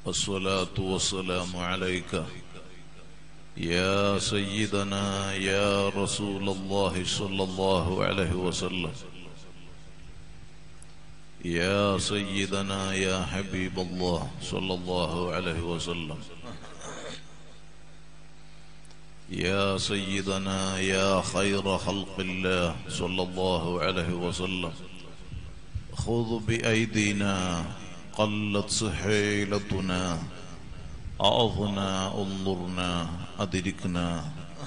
والصلاة والسلام عليك يا سيدنا يا رسول الله صلى الله عليه وسلم يا سيدنا يا حبيب الله صلى الله عليه وسلم يا سيدنا يا خير خلق الله صلى الله عليه وسلم خذ بأيدينا قلت سحيلتنا أعظنا انظرنا أدركنا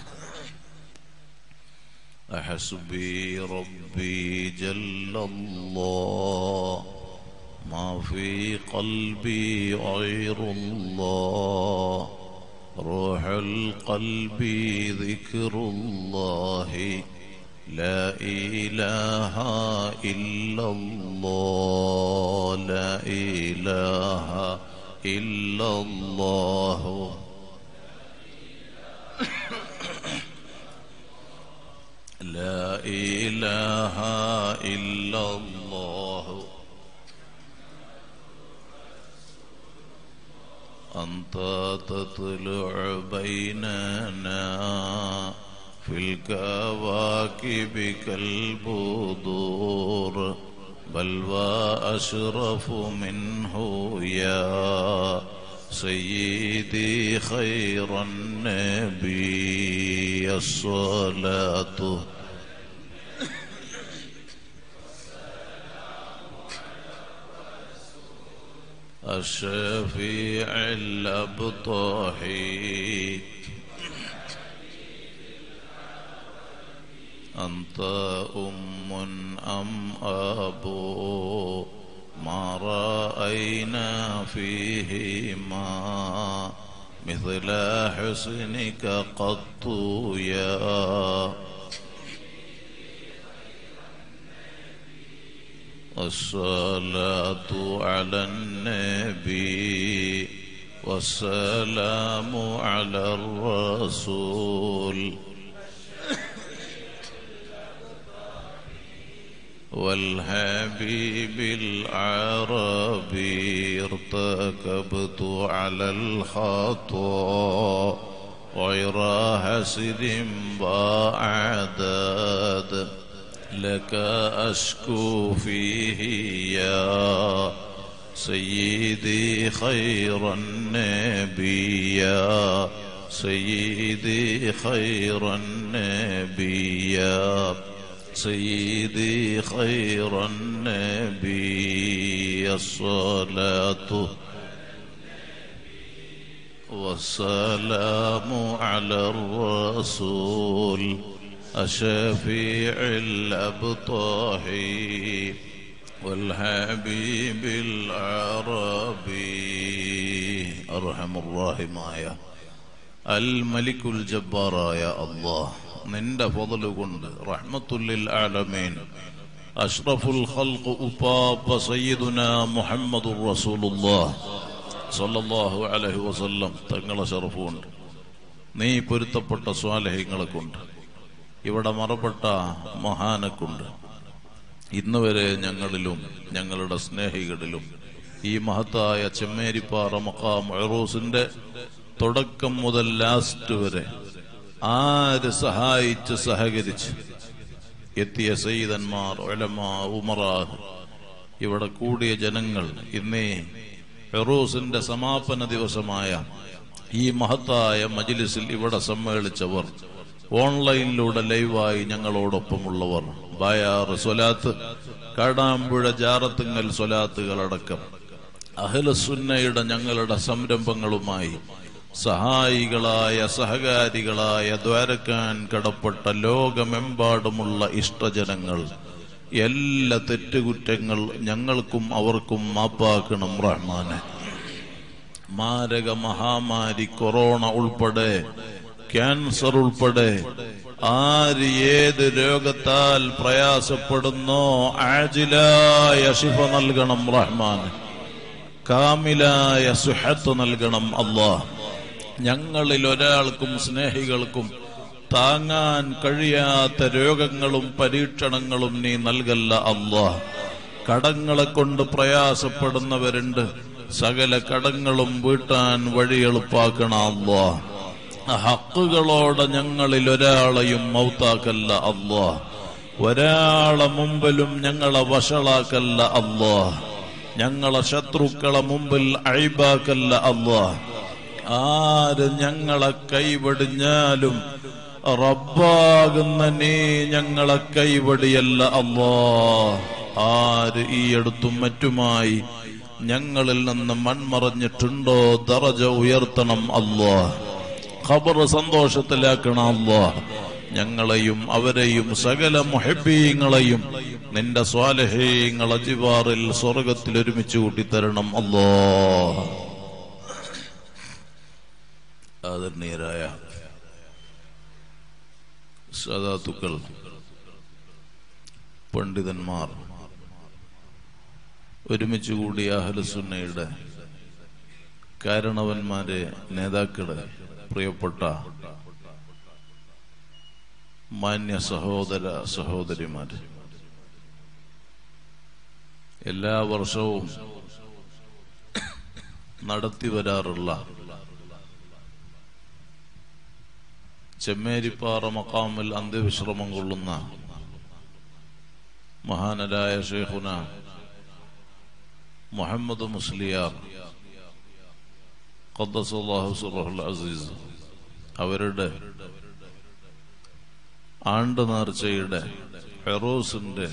أحسبي ربي جل الله ما في قلبي غير الله روح القلب ذكر الله لا إله إلا الله لا إله إلا الله لا إله إلا الله أنت تطلع بيننا في الكواكب كالبدور بل وأشرف منه يا سيدي خير النبي الصلاة الشفيع الأبطحي أنت أم أم أبو ما رأينا فيهما مثل حسنك قط يا الصلاة على النبي والسلام على الرسول والحبيب العربي ارتكبت على الخطا غير حسد بعدد لك أشكو فيه يا سيدي خير النبي يا سيدي خير النبي يا سيدي خير النبي الصلاة والسلام على الرسول الشفيع الأبطحي والحبيب العربي أرحم الراحمايا الملك الجبار يا الله നിന്റെ ഫضل കൊണ്ട് റഹ്മത്തുല്ലിൽ ആലമീൻ അഷ്റഫുൽ ഖൽഖ് ഉപ്പാപ്പ സയ്യിദുന മുഹമ്മദുർ റസൂലുള്ളാഹ് സല്ലല്ലാഹു അലൈഹി വസല്ലം തങ്ങളെ ഷറഫുണ്ട് നീ പൊരുത്തപ്പെട്ട സ്വാലഹ്യങ്ങളെ കൊണ്ട് ഇവിടെ മറപ്പെട്ട മഹാനക്കുണ്ട് ഇന്ന് വരെ ഞങ്ങളിലും ഞങ്ങളുടെ സ്നേഹികളിലും ഈ മഹത്തായ ചെമ്മേരിപ്പാറ മക്കാം എറോസിന്റെ തുടക്കം മുതൽ ലാസ്റ്റ് വരെ ആര് സഹായിച്ച് സഹകരിച്ച് എത്തിയ സയ്യിദന്മാർ ഒലമാ ഉമറാഹ് ഇവിടെ കൂടിയ ജനങ്ങൾ ഇന്നേ ഫെറൂസിന്റെ സമാപന ദിവസമായ ഈ മഹത്തായ മജിലിസിൽ ഇവിടെ സമ്മേളിച്ചവർ ഓൺലൈനിലൂടെ ലൈവായി ഞങ്ങളോടൊപ്പമുള്ളവർ ബായാറ് സ്വലാത്ത് കാടാമ്പുഴ ജാറത്തുങ്ങൽ സ്വലാത്തുകളടക്കം അഹ്ലസുന്നയുടെ ഞങ്ങളുടെ സംരംഭങ്ങളുമായി സഹായികളായ സഹകാരികളായ ദ്വാരക്കാൻ കടപ്പെട്ട ലോകമെമ്പാടുമുള്ള ഇഷ്ടജനങ്ങൾ എല്ലാ തെറ്റുകുറ്റങ്ങൾ ഞങ്ങൾക്കും അവർക്കും മാപ്പാക്കണം റഹ്മാനെ മാരക മഹാമാരി കൊറോണ ഉൾപ്പെടെ ക്യാൻസർ ഉൾപ്പെടെ ആര് ഏത് രോഗത്താൽ പ്രയാസപ്പെടുന്നോ ആജിലായ ശിഫ നൽകണം റഹ്മാൻ കാമിലായ സുഹത്ത് നൽകണം അള്ളാഹ് ഞങ്ങളിൽ ഒരാൾക്കും സ്നേഹികൾക്കും താങ്ങാൻ കഴിയാത്ത രോഗങ്ങളും പരീക്ഷണങ്ങളും നീ നൽകല്ല അള്ളാഹ് കടങ്ങളെ കൊണ്ട് പ്രയാസപ്പെടുന്നവരുണ്ട് സകല കടങ്ങളും വീട്ടാൻ വഴി എളുപ്പാക്കണ അല്ലാ ഹക്കുകളോടെ ഞങ്ങളിൽ ഒരാളെയും മൗത്താക്കല്ല അല്ലാ ഒരാളെ മുമ്പിലും ഞങ്ങളെ വഷളാക്കല്ല അല്ലാ ഞങ്ങളെ ശത്രുക്കളെ മുമ്പിൽ അഴിബാക്കല്ല അല്ലാ ആര് ഞങ്ങളെ കൈവടിഞ്ഞാലും റബ്ബാകുന്ന നീ ഞങ്ങളെ കൈവടിയല്ല അല്ലാ ആര് ഈ അടുത്തും മറ്റുമായി ഞങ്ങളിൽ നിന്ന് മൺമറഞ്ഞിട്ടുണ്ടോ ദറജ ഉയർത്തണം അല്ലാ ഖബർ സന്തോഷത്തിലാക്കണം അല്ലാ ഞങ്ങളെയും അവരെയും സകല മുഹബീങ്ങളെയും നിന്റെ സ്വാലഹീങ്ങളെ ജിവാറിൽ സ്വർഗത്തിൽ ഒരുമിച്ച് കൂട്ടിത്തരണം അല്ലോ ആദരണീയരായ സദാത്തുക്കൾ പണ്ഡിതന്മാർ ഒരുമിച്ച് കൂടിയ അഹലസുന്നയുടെ കാരണവന്മാരെ നേതാക്കള് പ്രിയപ്പെട്ട മാന്യ സഹോദര സഹോദരിമാര് എല്ലാ വർഷവും നടത്തി വരാറുള്ള ചെമ്മേരിപ്പാറ മക്കാമിൽ അന്ത്യവിശ്രമം കൊള്ളുന്ന മഹാനരായ ഷെയ്ഖുന മുഹമ്മദ് മുസ്ലിയാർ ഖദ്ദസല്ലാഹു സുറഹുൽ അസീസ് അവരുടെ ആണ്ട് നേർച്ചയുടെ ഫെറോസിന്റെ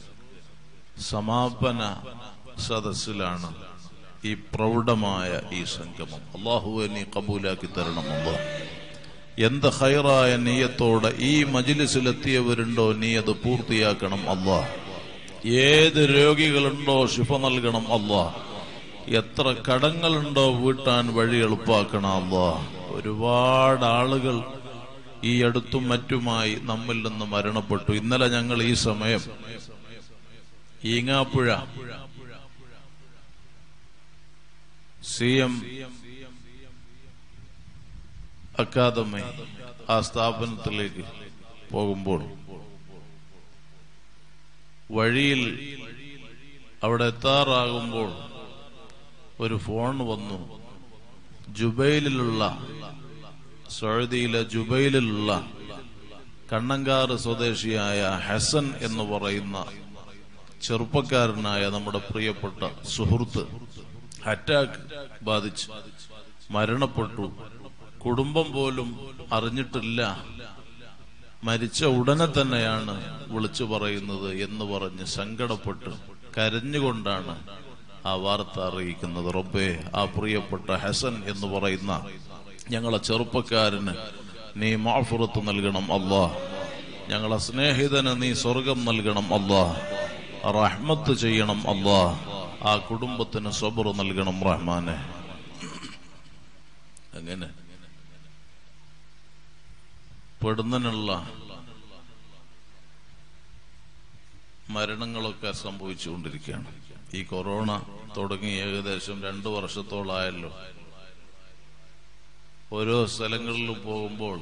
സമാപന സദസ്സിലാണ് ഈ പ്രൗഢമായ ഈ സംഗമം അള്ളാഹുവെ നീ കബൂലാക്കി തരണം അല്ലോ എന്ത് ഹൈറായ നീയത്തോടെ ഈ മജിലിസിലെത്തിയവരുണ്ടോ നീ അത് പൂർത്തിയാക്കണം അല്ലാ ഏത് രോഗികളുണ്ടോ ശിഫ നൽകണം അല്ലാ എത്ര കടങ്ങളുണ്ടോ വീട്ടാൻ വഴി എളുപ്പാക്കണം അല്ലാ ഒരുപാട് ആളുകൾ ഈ അടുത്തും മറ്റുമായി നമ്മിൽ നിന്ന് മരണപ്പെട്ടു ഇന്നലെ ഞങ്ങൾ ഈ സമയം ഈങ്ങാപ്പുഴ സി എം അക്കാദമി ആ സ്ഥാപനത്തിലേക്ക് പോകുമ്പോൾ വഴിയിൽ അവിടെ എത്താറാകുമ്പോൾ ഒരു ഫോൺ വന്നു ജുബൈലിലുള്ള സൗദിയിലെ ജുബൈലിലുള്ള കണ്ണങ്കാറ് സ്വദേശിയായ ഹസൻ എന്ന് പറയുന്ന ചെറുപ്പക്കാരനായ നമ്മുടെ പ്രിയപ്പെട്ട സുഹൃത്ത് അറ്റാക്ക് ബാധിച്ച് മരണപ്പെട്ടു കുടുംബം പോലും അറിഞ്ഞിട്ടില്ല മരിച്ച ഉടനെ തന്നെയാണ് വിളിച്ചു പറയുന്നത് എന്ന് പറഞ്ഞ് സങ്കടപ്പെട്ട് കരഞ്ഞുകൊണ്ടാണ് ആ വാർത്ത അറിയിക്കുന്നത് റബ്ബേ ആ പ്രിയപ്പെട്ട ഹസൻ എന്ന് പറയുന്ന ഞങ്ങളെ ചെറുപ്പക്കാരന് നീ മാഫുറത്ത് നൽകണം അല്ലാ ഞങ്ങളെ സ്നേഹിതന് നീ സ്വർഗം നൽകണം അല്ലാ റഹ്മത്ത് ചെയ്യണം അല്ലാ ആ കുടുംബത്തിന് സ്വബർ നൽകണം റഹ്മാനെ അങ്ങനെ പെടുന്നതിനുള്ള മരണങ്ങളൊക്കെ സംഭവിച്ചുകൊണ്ടിരിക്കുകയാണ് ഈ കൊറോണ തുടങ്ങി ഏകദേശം രണ്ടു വർഷത്തോളായല്ലോ ഓരോ സ്ഥലങ്ങളിലും പോകുമ്പോൾ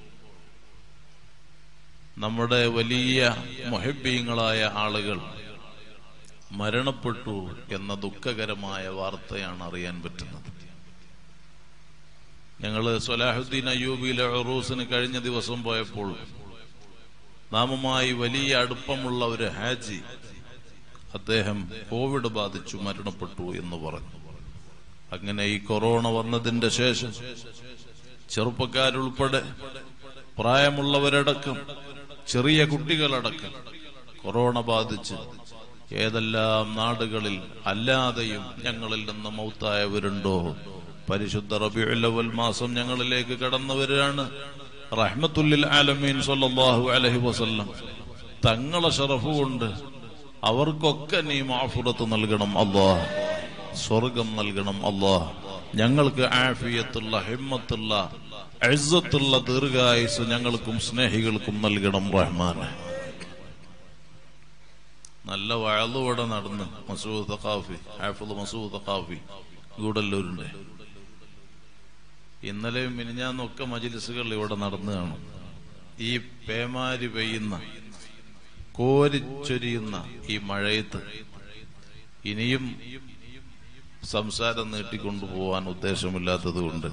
നമ്മുടെ വലിയ മൊഹബീങ്ങളായ ആളുകൾ മരണപ്പെട്ടു എന്ന ദുഃഖകരമായ വാർത്തയാണ് അറിയാൻ പറ്റുന്നത് ഞങ്ങള് സൊലാഹുദ്ദീൻ അയ്യൂബിയിലെ ഉറൂസിന് കഴിഞ്ഞ ദിവസം പോയപ്പോൾ നാമുമായി വലിയ അടുപ്പമുള്ള ഒരു ഹാജി അദ്ദേഹം കോവിഡ് ബാധിച്ചു മരണപ്പെട്ടു എന്ന് പറഞ്ഞു അങ്ങനെ ഈ കൊറോണ വന്നതിന്റെ ശേഷം ചെറുപ്പക്കാരുൾപ്പെടെ പ്രായമുള്ളവരടക്കം ചെറിയ കുട്ടികളടക്കം കൊറോണ ബാധിച്ച് ഏതെല്ലാം നാടുകളിൽ അല്ലാതെയും ഞങ്ങളിൽ നിന്ന് മൗത്തായവരുണ്ടോ പരിശുദ്ധ റബിയുല്ലവൽ മാസം ഞങ്ങളിലേക്ക് കടന്നവരാണ് റഹ്മത്തുല്ലിൽ ആലമീൻ സല്ലല്ലാഹു അലൈഹി വസല്ലം തങ്ങളെ ഷറഫ് കൊണ്ട് അവർക്കൊക്കെ നീ മാഫുറത്ത് നൽകണം അല്ലാഹ് സ്വർഗം നൽകണം അല്ലാഹ് ഞങ്ങൾക്ക് ആഫിയത്തുള്ള ഹിമ്മത്തുള്ള എഴുത്തുള്ള ദീർഘായുസ് ഞങ്ങൾക്കും സ്നേഹികൾക്കും നൽകണം റഹ്മാനെ നല്ല വഴലുവിടെ നടന്ന് മസൂദ് തഖാഫി ഹാഫിദ് മസൂദ് തഖാഫി ഗൂഡല്ലൂരിന്റെ ഇന്നലെയും മിനിഞ്ഞാന്നൊക്കെ മജിലിസുകൾ ഇവിടെ നടന്നു കാണും ഈ പേമാരി പെയ്യുന്ന കോരിച്ചൊരിയുന്ന ഈ മഴയത്ത് ഇനിയും സംസാരം നീട്ടിക്കൊണ്ടു പോവാൻ ഉദ്ദേശമില്ലാത്തത് കൊണ്ട്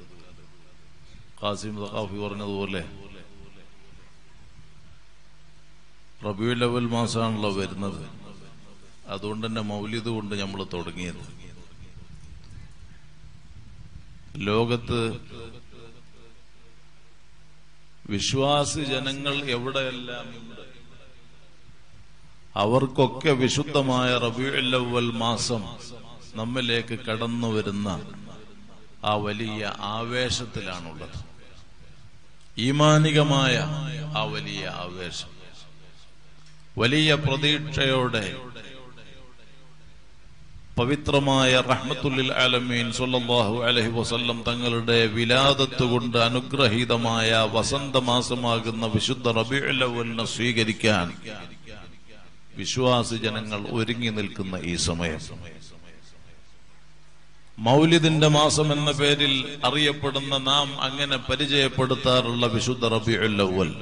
ഖാസിം സഖാഫി പറഞ്ഞതുപോലെ റബിയു ലെവൽ മാസമാണല്ലോ വരുന്നത് അതുകൊണ്ട് തന്നെ മൗലിദ് കൊണ്ട് നമ്മൾ തുടങ്ങിയത് ലോകത്ത് വിശ്വാസി ജനങ്ങൾ എവിടെയെല്ലാം ഉണ്ട് അവർക്കൊക്കെ വിശുദ്ധമായ റബിയുല്ലവൽ മാസം നമ്മിലേക്ക് കടന്നു വരുന്ന ആ വലിയ ആവേശത്തിലാണുള്ളത് ഈമാനികമായ ആ വലിയ ആവേശം വലിയ പ്രതീക്ഷയോടെ പവിത്രമായ റഹ്മത്തുല്ലിൽ ആലമീൻ സല്ലല്ലാഹു അലൈഹി വസല്ലം തങ്ങളുടെ വിലാദത്ത് കൊണ്ട് അനുഗ്രഹീതമായ വസന്തമാസമാകുന്ന വിശുദ്ധ റബീഉൽ അവ്വലിനെ സ്വീകരിക്കാൻ വിശ്വാസി ജനങ്ങൾ ഒരുങ്ങി നിൽക്കുന്ന ഈ സമയം മൗലിദിന്റെ മാസം എന്ന പേരിൽ അറിയപ്പെടുന്ന നാം അങ്ങനെ പരിചയപ്പെടുത്താറുള്ള വിശുദ്ധ റബീഉൽ അവ്വൽ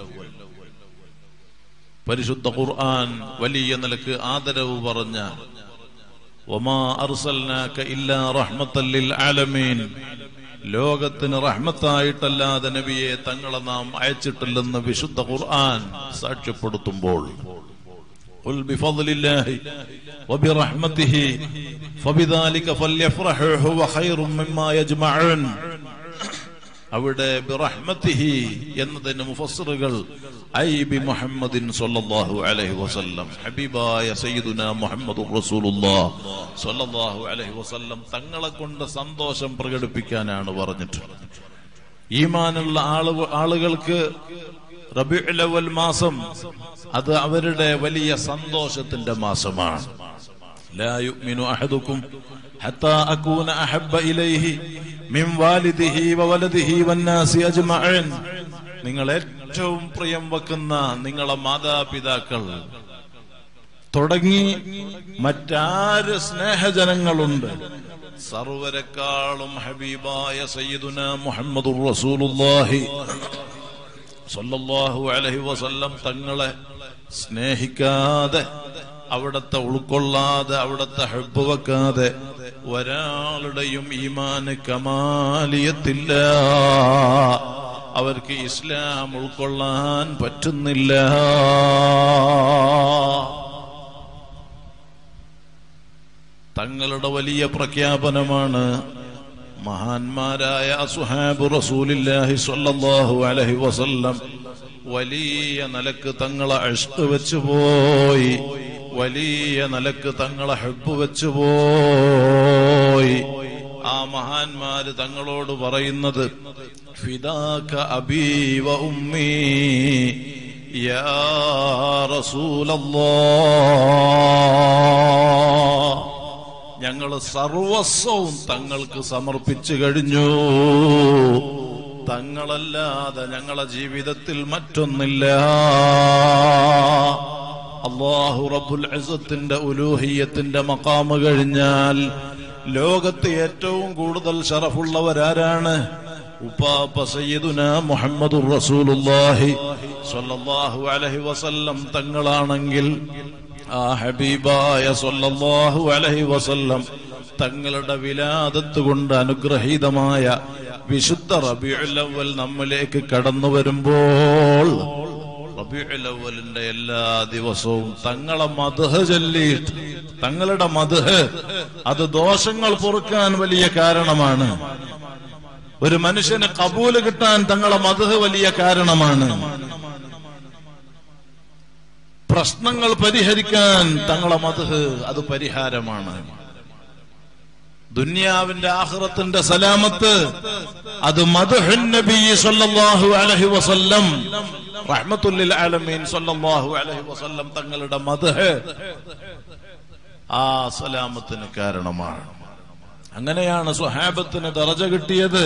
പരിശുദ്ധ ഖുർആൻ വലിയ നിലക്ക് ആദരവ് പറഞ്ഞ ഒമാ അർസൽനാക ഇല്ലാ റഹ്മത്തൽ ലിൽ ആലമീൻ ലോകത്തിന് റഹ്മത്തായിട്ടല്ലാതെ നബിയെ തങ്ങളെ നാം അയച്ചിട്ടില്ലെന്ന് വിശുദ്ധ ഖുർആൻ സാക്ഷ്യപ്പെടുത്തുമ്പോൾ قل بفضل الله وبرحمته فبذلك فليفرحوا هو خير مما يجمعون അവിടെ ബിറഹ്മത്തിഹി എന്നതിന് മുഫസ്സിറുകൾ ഐ ബി മുഹമ്മദിൻ സല്ലല്ലാഹു അലൈഹി വസല്ലം ഹബീബായ സയ്യിദുന മുഹമ്മദ് റസൂലുള്ളാഹ് സല്ലല്ലാഹു അലൈഹി വസല്ലം തങ്ങളെ കൊണ്ട് സന്തോഷം പ്രകടിപ്പിക്കാനാണ് പറഞ്ഞിട്ടുള്ളത് ഈമാനുള്ള ആളു ആളുകൾക്ക് റബിഉൽ അവൽ മാസം അത് അവരുടെ വലിയ സന്തോഷത്തിന്റെ മാസമാണ് لا يؤمن أحدكم حتى أكون أحب إليه من والده وولده والناس أجمعين നിങ്ങൾ ഏറ്റവും പ്രിയം വെക്കുന്ന നിങ്ങളെ മാതാപിതാക്കൾ തുടങ്ങി മറ്റാര് സ്നേഹജനങ്ങളുണ്ട് സർവരെക്കാളും ഹബീബായ സയ്യിദുന മുഹമ്മദുർ റസൂലുള്ളാഹി സല്ലല്ലാഹു അലൈഹി വസല്ലം തങ്ങളെ സ്നേഹിക്കാതെ അവിടത്തെ ഉൾക്കൊള്ളാതെ അവിടത്തെ ഹെബ് വെക്കാതെ ഒരാളുടെയും ഈമാന് കമാലിയത്തില്ല അവർക്ക് ഇസ്ലാം ഉൾക്കൊള്ളാൻ പറ്റുന്നില്ല തങ്ങളുടെ വലിയ പ്രഖ്യാപനമാണ് മഹാന്മാരായ അസുഹാബ് റസൂലില്ലാഹി സ്വല്ലല്ലാഹു അലൈഹി വസല്ലം വലിയ നിലക്ക് തങ്ങളെ അഷ്ട് വെച്ചു പോയി വലിയ നിലക്ക് തങ്ങളെ ഹെബ് വെച്ചു പോയി ആ മഹാന്മാര് തങ്ങളോട് പറയുന്നത് ഫിദാക അബീവ ഉമ്മീ യാ റസൂലല്ലാഹ് ഞങ്ങൾ സർവസ്വവും തങ്ങൾക്ക് സമർപ്പിച്ചു കഴിഞ്ഞു തങ്ങളല്ലാതെ ഞങ്ങളെ ജീവിതത്തിൽ മറ്റൊന്നില്ല അള്ളാഹു റബ്ബുൽ അസത്തിന്റെ ഉലൂഹിയത്തിന്റെ മക്കാമ് കഴിഞ്ഞാൽ ലോകത്ത് ഏറ്റവും കൂടുതൽ ഷറഫുള്ളവരാരാണ് ഉപ്പാപ്പ സയ്യിദുന മുഹമ്മദുർ റസൂലുള്ളാഹി സ്വല്ലല്ലാഹു അലൈഹി വസല്ലം തങ്ങളാണെങ്കിൽ ആ ഹബീബായ സല്ലല്ലാഹു അലൈഹി വസല്ലം തങ്ങളുടെ വിലാദത്ത് കൊണ്ട് അനുഗ്രഹീതമായ വിശുദ്ധ റബിഉൽ അവ്വൽ നമ്മിലേക്ക് കടന്നു വരുമ്പോൾ റബിഉൽ അവ്വലിന്റെ എല്ലാ ദിവസവും തങ്ങളെ മദ്ഹ് ചൊല്ലിയിട്ട് തങ്ങളുടെ മദ്ഹ് അത് ദോഷങ്ങൾ പൊറുക്കാൻ വലിയ കാരണമാണ് ഒരു മനുഷ്യന് കബൂല് കിട്ടാൻ തങ്ങളെ മദ്ഹ് വലിയ കാരണമാണ് പ്രശ്നങ്ങൾ പരിഹരിക്കാൻ തങ്ങളെ മദ്ഹ് അത് പരിഹാരമാണ് ദുന്യാവിന്റെ ആഹ്റത്തിന്റെ സലാമത്ത് അത് മദ്ഹുൻ നബി സല്ലല്ലാഹു അലൈഹി വസല്ലം റഹ്മത്തുല്ലിൽ ആലമീൻ സല്ലല്ലാഹു അലൈഹി വസല്ലം തങ്ങളുടെ മദ്ഹ് ആ സലാമത്തിന് കാരണമാണ് അങ്ങനെയാണ് സ്വഹാബത്തിന് ദറജ കിട്ടിയത്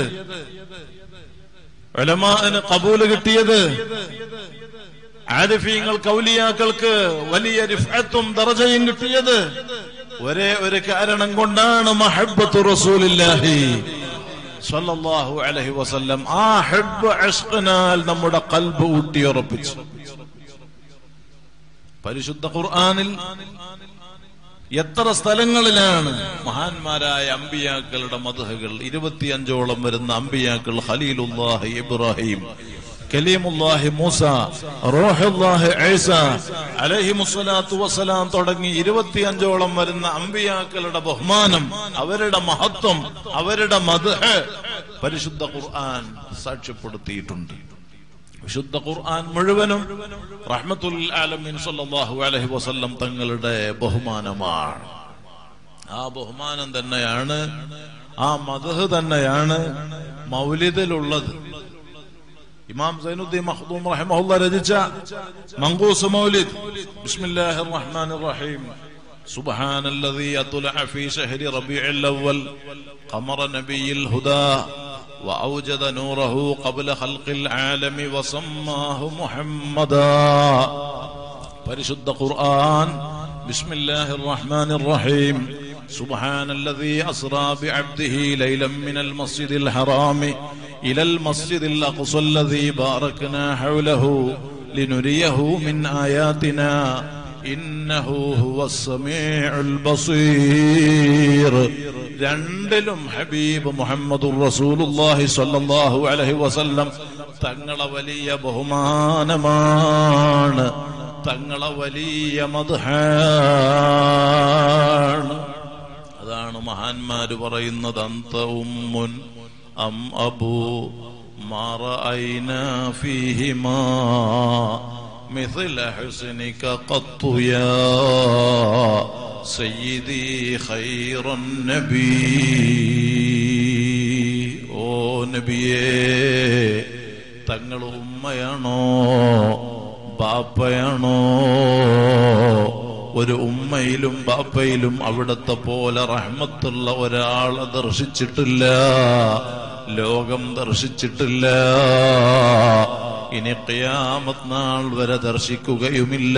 ഉലമാന് കബൂല് കിട്ടിയത് ആരിഫീങ്ങൾ കൗലിയാക്കൾക്ക് വലിയ റിഫത്തും ദറജയും കിട്ടിയത് ഒരേ ഒരു കാരണം കൊണ്ടാണ് മഹബത്തു റസൂലില്ലാഹി സ്വല്ലല്ലാഹു അലൈഹി വസല്ലം ആ ഹബ്ബ് അഷ്ഖനാൽ നമ്മുടെ കൽബ് ഊട്ടിയുറപ്പിച്ചു പരിശുദ്ധ ഖുർആനിൽ എത്ര സ്ഥലങ്ങളിലാണ് മഹാന്മാരായ അമ്പിയാക്കളുടെ മധുഹകൾ ഇരുപത്തിയഞ്ചോളം വരുന്ന അമ്പിയാക്കൾ ഖലീലുല്ലാഹി ഇബ്രാഹിം കലീമുല്ലാഹി മൂസ റോഹുല്ലാഹി ഈസ അലൈഹിമുസ്സലാത്തു വസ്സലാം തുടങ്ങി ഇരുപത്തിയഞ്ചോളം വരുന്ന അമ്പിയാക്കളുടെ ബഹുമാനം അവരുടെ മഹത്വം അവരുടെ മധുഹ് പരിശുദ്ധ ഖുർആൻ സാക്ഷ്യപ്പെടുത്തിയിട്ടുണ്ട് വിശുദ്ധ ഖുർആൻ മുഴുവനും റഹ്മത്തുൽ ആലമീൻ സല്ലല്ലാഹു അലൈഹി വസല്ലം തങ്ങളുടെ ബഹുമാനമാണ് ആ ബഹുമാനം തന്നെയാണ് ആ മദഹ് തന്നെയാണ് മൗലിദിലുള്ളത് ഇമാം സൈനുദ്ദീൻ മഖ്ദൂം റഹിമഹുല്ല രചിച്ച മങ്കൂസ് മൗലിദ് ബിസ്മില്ലാഹിർ റഹ്മാനിർ റഹീം سبحان الذي أطلع في شهر ربيع الأول قمر نبي الهدى وأوجد نوره قبل خلق العالم وسماه محمدا പരിശുദ്ധ ഖുർആൻ ബിസ്മില്ലാഹിർ റഹ്മാനിർ റഹീം سبحان الذي أسرى بعبده ليلا من المسجد الحرام إلى المسجد الأقصى الذي باركنا حوله لنريه من آياتنا إنه هو السميع البصير രണ്ടിലും ഹബീബ് മുഹമ്മദ് റസൂലുള്ളാഹി സ്വല്ലല്ലാഹു അലൈഹി വസല്ലം തങ്ങളെ വലിയ ബഹുമാനമാണ് തങ്ങളെ വലിയ മദ്ഹാണ് അതാണ് മഹാന്മാര് പറയുന്നത് അന്ത ഉമ്മുൻ അം അബു മറഅയ്ന ഫീഹിമാ مثل حسنك قط يا سيدي خير النبي ഓ നബിയേ തങ്ങൾ ഉമ്മയാണോ ബാപ്പയാണോ ഒരു ഉമ്മയിലും ബാപ്പയിലും അവിടത്തെ പോലെ റഹ്മത്തുള്ള ഒരാളെ ദർശിച്ചിട്ടില്ല ലോകം ദർശിച്ചിട്ടില്ല ഇനി ഖിയാമത്ത് നാൾ വരെ ദർശിക്കുകയുമില്ല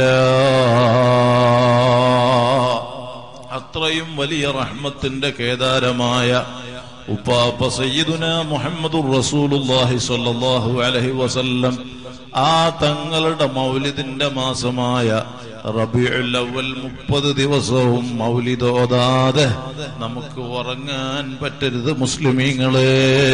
അത്രയും വലിയ റഹ്മത്തിന്റെ കേദാരമായ ഉപ്പാപ്പ സയ്യിദുന മുഹമ്മദുർ റസൂലുള്ളാഹി സ്വല്ലല്ലാഹു അലൈഹി വസല്ലം ആ തങ്ങളുടെ മൗലിദിന്റെ മാസമായ റബിയുൽ അവൽ മുപ്പത് ദിവസവും മൗലിദ് ഓതാതെ നമുക്ക് ഉറങ്ങാൻ പറ്റരുത് മുസ്ലിമീങ്ങളെ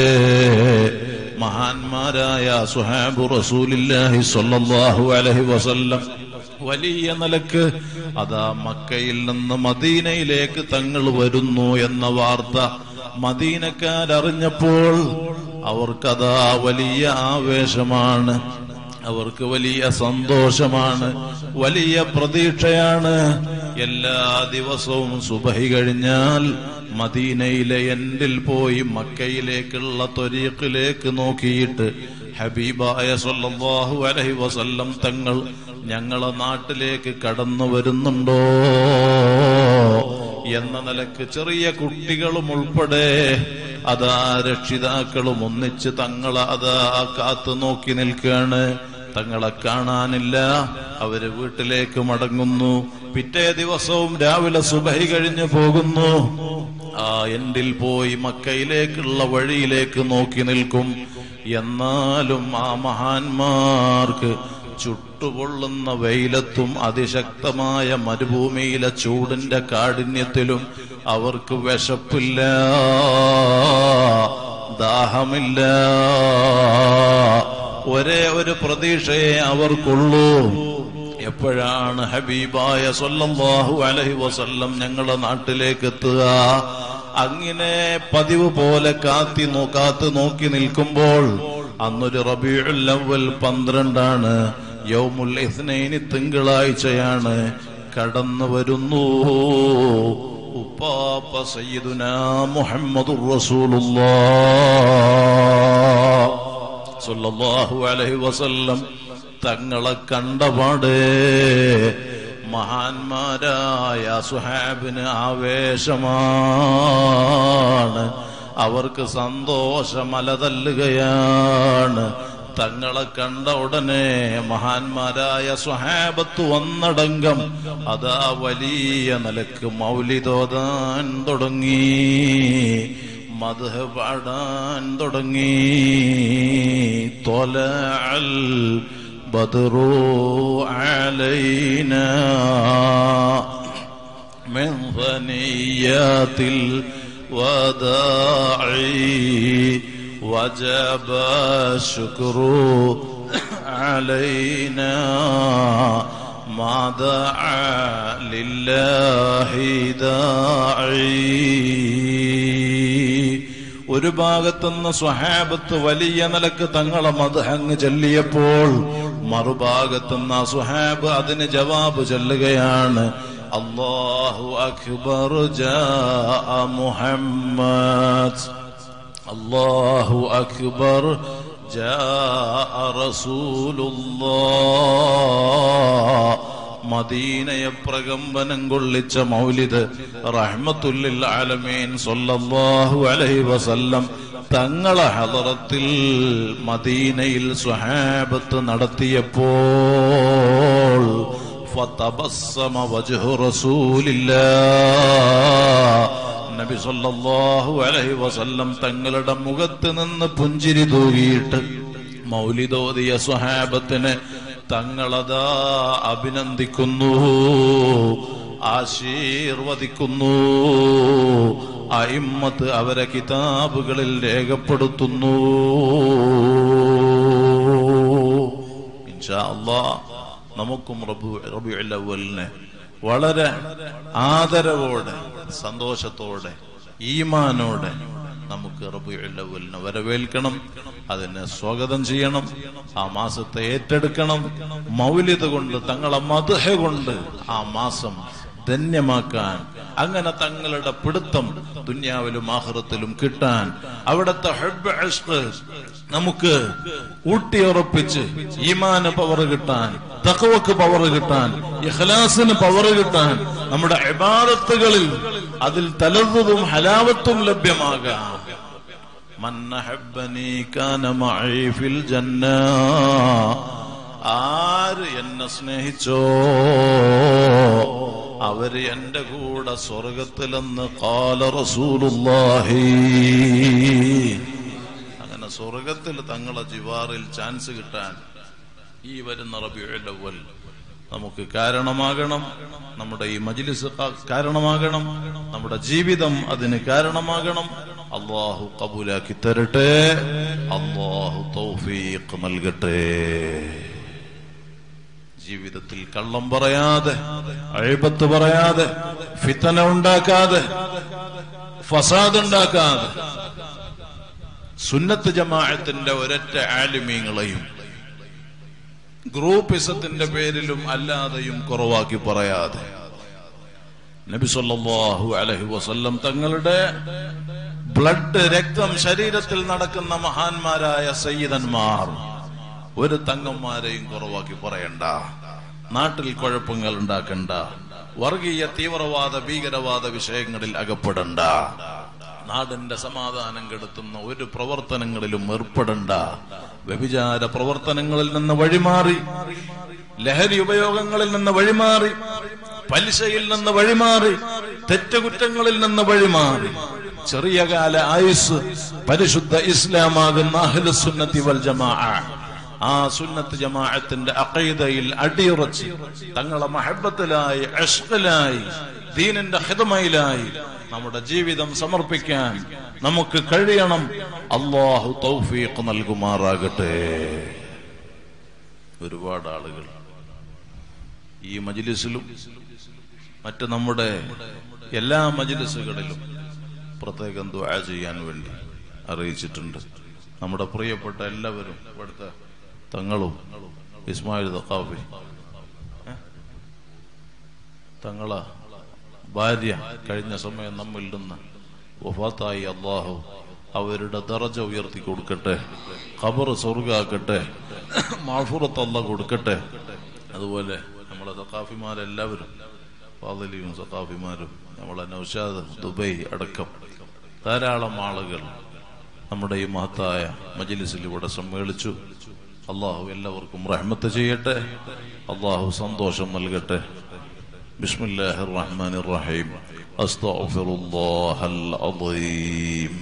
മഹാന്മാരായ സുഹാബു റസൂലില്ലാഹി സ്വല്ലല്ലാഹു അലൈഹി വസല്ലം വലിയ നിലക്ക് അതാ മക്കയിൽ നിന്ന് മദീനയിലേക്ക് തങ്ങൾ വരുന്നു എന്ന വാർത്ത മദീനക്കാരറിഞ്ഞപ്പോൾ അവർക്കതാ വലിയ ആവേശമാണ് അവർക്ക് വലിയ സന്തോഷമാണ് വലിയ പ്രതീക്ഷയാണ് എല്ലാ ദിവസവും സുബഹി കഴിഞ്ഞാൽ മദീനയിലെ എൻഡിൽ പോയി മക്കയിലേക്കുള്ള ത്വരീഖിലേക്ക് നോക്കിയിട്ട് ഹബീബായ സല്ലല്ലാഹു അലൈഹി വസല്ലം തങ്ങൾ ഞങ്ങളെ നാട്ടിലേക്ക് കടന്നു വരുന്നുണ്ടോ എന്ന നിലക്ക് ചെറിയ കുട്ടികളും ഉൾപ്പെടെ അതാ രക്ഷിതാക്കളും ഒന്നിച്ച് തങ്ങളെ അതാ കാത്തു നോക്കി നിൽക്കുകയാണ് തങ്ങളെ കാണാനില്ല അവര് വീട്ടിലേക്ക് മടങ്ങുന്നു പിറ്റേ ദിവസവും രാവിലെ സുബഹി കഴിഞ്ഞു പോകുന്നു ആ എൻഡിൽ പോയി മക്കയിലേക്കുള്ള വഴിയിലേക്ക് നോക്കി നിൽക്കും എന്നാലും ആ മഹാന്മാർക്ക് ചുട്ടുപൊള്ളുന്ന വെയിലത്തും അതിശക്തമായ മരുഭൂമിയിലെ ചൂടിന്റെ കാഠിന്യത്തിലും അവർക്ക് വിശപ്പില്ല ദാഹമില്ല ഒരേ ഒരു പ്രതീക്ഷയെ അവർക്കുള്ളൂ എപ്പോഴാണ് ഹബീബായ സല്ലല്ലാഹു അലൈഹി വസല്ലം ഞങ്ങളുടെ നാട്ടിലേക്ക് എത്തുക അങ്ങനെ പതിവ് പോലെ കാത്തി നോ കാത്തു നോക്കി നിൽക്കുമ്പോൾ അന്നൊരു റബീഉൽ അവൽ പന്ത്രണ്ടാണ് യൗമുൽ ഇസ്നൈനി തിങ്കളാഴ്ചയാണ് കടന്നു വരുന്നു ഉപ്പാപ്പ സയ്യിദുന മുഹമ്മദുർ റസൂലുള്ളാഹ് സല്ലല്ലാഹു അലൈഹി വസല്ലം തങ്ങളെ കണ്ടപാട് മഹാന്മാരായ സുഹാബിന് ആവേശമാണ് അവർക്ക് സന്തോഷമലതല്ലുകയാണ് തങ്ങളെ കണ്ട ഉടനെ മഹാന്മാരായ സ്വഹാബത്ത് വന്നടങ്കം അതാ വലിയ നിലക്ക് മൗലിതോതാൻ തുടങ്ങി മധു പാടാൻ തുടങ്ങി തൊലൽ ബദറു അലൈന من نيات الوداع وجب الشكر علينا ما دعا لله داعي ഒരു ഭാഗത്തുനിന്ന് സ്വഹാബത്ത് വലിയ നിലക്ക് തങ്ങളെ മധുഹങ്ങ് ചൊല്ലിയപ്പോൾ മറുഭാഗത്തുനിന്ന് ആ സുഹാബ് അതിന് ജവാബ് ചൊല്ലുകയാണ് അള്ളാഹു അക്ബർ ജാ മുഹമ്മദ് അള്ളാഹു അക്ബർ ജാ റസൂലുള്ളാഹ് മദീനയെ പ്രകമ്പനം കൊള്ളിച്ച മൗലിദ് റഹ്മത്തുല്ലിൽ ആലമീൻ സല്ലല്ലാഹു അലൈഹി വസല്ലം തങ്ങളെ ഹദറത്തിൽ മദീനയിൽ സ്വഹാബത്ത് നടത്തിയപ്പോൾ ഫതബസ്സമ വജ്ഹു റസൂലില്ലാഹ് നബി സല്ലല്ലാഹു അലൈഹി വസല്ലം തങ്ങളുടെ മുഖത്ത് നിന്ന് പുഞ്ചിരി തൂകിയിട്ട് മൗലിദോദിയ സ്വഹാബത്തിന് തങ്ങളതാ അഭിനന്ദിക്കുന്നു ആശീർവദിക്കുന്നു അയിമ്മത്ത് അവരെ കിതാബുകളിൽ രേഖപ്പെടുത്തുന്നു ഇൻഷാ അള്ളാ നമുക്കും റബു റബിഉൽ അവ്വലിനെ വളരെ ആദരവോടെ സന്തോഷത്തോടെ ഈമാനോടെ നമുക്ക് റബിഉൽ അവ്വലിനെ വരവേൽക്കണം അതിനെ സ്വാഗതം ചെയ്യണം ആ മാസത്തെ ഏറ്റെടുക്കണം മൗലിത കൊണ്ട് തങ്ങളെ മധുഹ കൊണ്ട് ആ മാസം ധന്യമാക്കാൻ അങ്ങനെ തങ്ങളുടെ പിടുത്തം ദുന്യാവിലും ആഹ്റത്തിലും കിട്ടാൻ അവിടുത്തെ ഹബ്ബ് ഇഷ്ക് നമുക്ക് ഊട്ടിയുറപ്പിച്ച് ഈമാന് പവർ കിട്ടാൻ തക്കവക്ക് പവർ കിട്ടാൻ ഇഖ്ലാസിന് പവർ കിട്ടാൻ നമ്മുടെ ഇബാദത്തുകളിൽ അതിൽ തലതും ഹലാവത്തും ലഭ്യമാകാം من أحبني كان معي في الجنة ആര് എന്നെ സ്നേഹിച്ചോ അവര് എന്റെ കൂടെ സ്വർഗത്തിലെന്ന് കാല റസൂലുള്ളാഹി അങ്ങനെ സ്വർഗത്തിൽ തങ്ങളെ ജിവാറിൽ ചാൻസ് കിട്ടാൻ ഈ വരുന്ന റബിയുൽ അവ്വൽ നമുക്ക് കാരണമാകണം നമ്മുടെ ഈ മജിലിസ് കാരണമാകണം നമ്മുടെ ജീവിതം അതിന് കാരണമാകണം അള്ളാഹു കബൂലാക്കി തരട്ടെ അള്ളാഹു തൗഫീഖ് നൽകട്ടെ ജീവിതത്തിൽ കള്ളം പറയാതെ അഴിബത്ത് പറയാതെ ഫിത്തന ഉണ്ടാക്കാതെ ഫസാദ് ഉണ്ടാക്കാതെ സുന്നത്ത് ജമാഅത്തിന്റെ ഒരൊറ്റ ആലിമീങ്ങളെയും ഗ്രൂപ്പിസത്തിന്റെ പേരിലും അല്ലാതെയും കുറവാക്കി പറയാതെ നബി സല്ലല്ലാഹു അലൈഹി വസല്ലം തങ്ങളുടെ ബ്ലഡ് രക്തം ശരീരത്തിൽ നടക്കുന്ന മഹാന്മാരായ സയ്യിദന്മാർ ഒരു തങ്ങന്മാരെയും കുറവാക്കി പറയണ്ട നാട്ടിൽ കുഴപ്പങ്ങൾ ഉണ്ടാക്കണ്ട വർഗീയ തീവ്രവാദ ഭീകരവാദ വിഷയങ്ങളിൽ അകപ്പെടണ്ട നാടിന്റെ സമാധാനം കെടുത്തുന്ന ഒരു പ്രവർത്തനങ്ങളിലും ഏർപ്പെടണ്ട വ്യഭിചാര പ്രവർത്തനങ്ങളിൽ നിന്ന് വഴിമാറി ലഹരി ഉപയോഗങ്ങളിൽ നിന്ന് വഴിമാറി പലിശയിൽ നിന്ന് വഴിമാറി തെറ്റുകുറ്റങ്ങളിൽ നിന്ന് വഴിമാറി ചെറിയ കാല ആയുസ് പരിശുദ്ധ ഇസ്ലാമാകുന്ന അഹ്ലുസുന്നത്തി വൽ ജമാ ആ സുന്നത്ത് ജമാഅത്തിന്റെ അഖീദയിൽ അടിയുറച്ച് തങ്ങളെ മഹബത്തിലായി അഷ്കലായി ദീനിന്റെ ഹിതമയിലായി നമ്മുടെ ജീവിതം സമർപ്പിക്കാൻ നമുക്ക് കഴിയണം അള്ളാഹു തൗഫീഖ് നൽകുമാറാകട്ടെ ഒരുപാട് ആളുകൾ ഈ മജിലിസിലും മറ്റ് നമ്മുടെ എല്ലാ മജിലിസുകളിലും പ്രത്യേകം ദുആ ചെയ്യാൻ വേണ്ടി അറിയിച്ചിട്ടുണ്ട് നമ്മുടെ പ്രിയപ്പെട്ട എല്ലാവരും ഇവിടുത്തെ തങ്ങളും ഇസ്മായിൽ തക്കാഫി തങ്ങള ഭാര്യ കഴിഞ്ഞ സമയം നമ്മിൽ നിന്ന് വഫാത്തായി അള്ളാഹു അവരുടെ ദറജ ഉയർത്തി കൊടുക്കട്ടെ ഖബർ സ്വർഗാക്കട്ടെ മാഫുറത്ത് അല്ല കൊടുക്കട്ടെ അതുപോലെ നമ്മളെ സഖാഫിമാരെല്ലാവരും ഫാദലിയും സഖാഫിമാരും നമ്മളെ നൌഷാദ് ദുബൈ അടക്കം ധാരാളം ആളുകൾ നമ്മുടെ ഈ മഹത്തായ മജിലിസിൽ ഇവിടെ സമ്മേളിച്ചു അള്ളാഹു എല്ലാവർക്കും റഹ്മത്ത് ചെയ്യട്ടെ അള്ളാഹു സന്തോഷം നൽകട്ടെ ബിസ്മില്ലാഹിർ റഹ്മാനിർ റഹീം അസ്തഗ്ഫിറുല്ലാഹൽ അദീം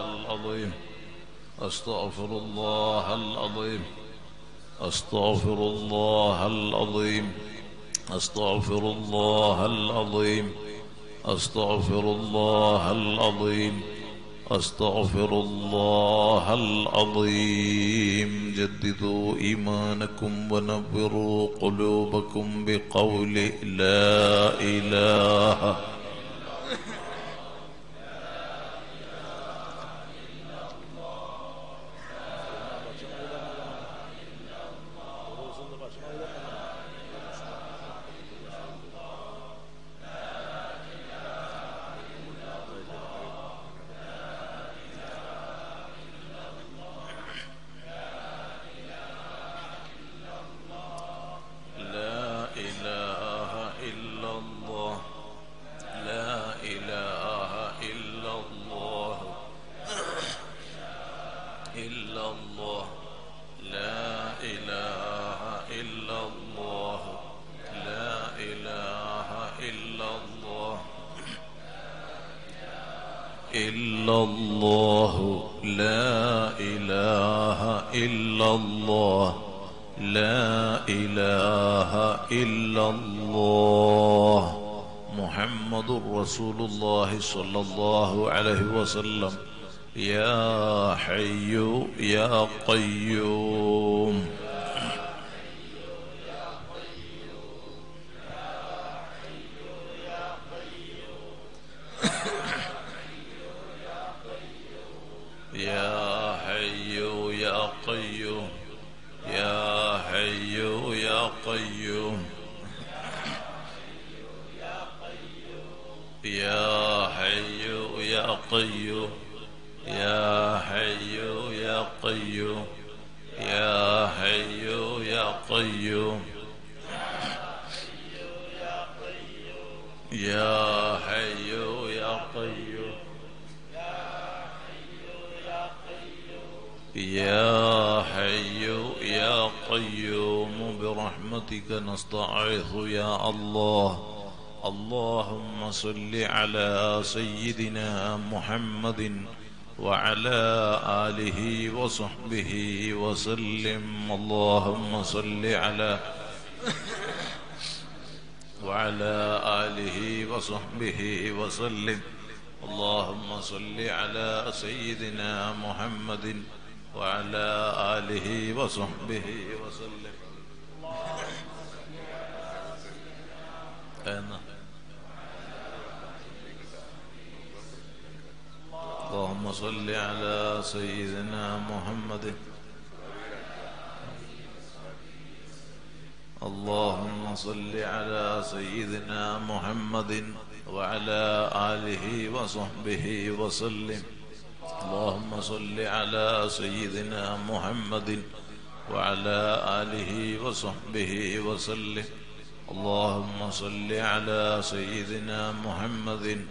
العظيم أستغفر الله العظيم أستغفر الله العظيم أستغفر الله العظيم أستغفر الله العظيم أستغفر الله العظيم جددوا إيمانكم ونبروا قلوبكم بقول لا إله لا إله إلا الله لا إله إلا الله إلا الله لا إله إلا الله لا إله إلا الله إلا الله لا إله إلا الله لا إله إلا الله محمد رسول الله صلى الله عليه وسلم يا حي يا قيوم يا حي يا قيوم يا حي يا قيوم يا حي يا قيوم يا حي يا قيوم يا حي يا قيوم يا حي يا قيوم يا حي يا قيوم برحمتك نستعيذ يا الله اللهم صل على سيدنا محمد وعلى آله وصحبه وسلم اللهم صل على وعلى آله وصحبه وسلم اللهم صل على سيدنا محمد وعلى آله وصحبه وسلم أنا اللهم صل على سيدنا محمد اللهم صل على سيدنا محمد وعلى آله وصحبه وسلم اللهم صل على سيدنا محمد وعلى آله وصحبه وسلم اللهم صل على سيدنا محمد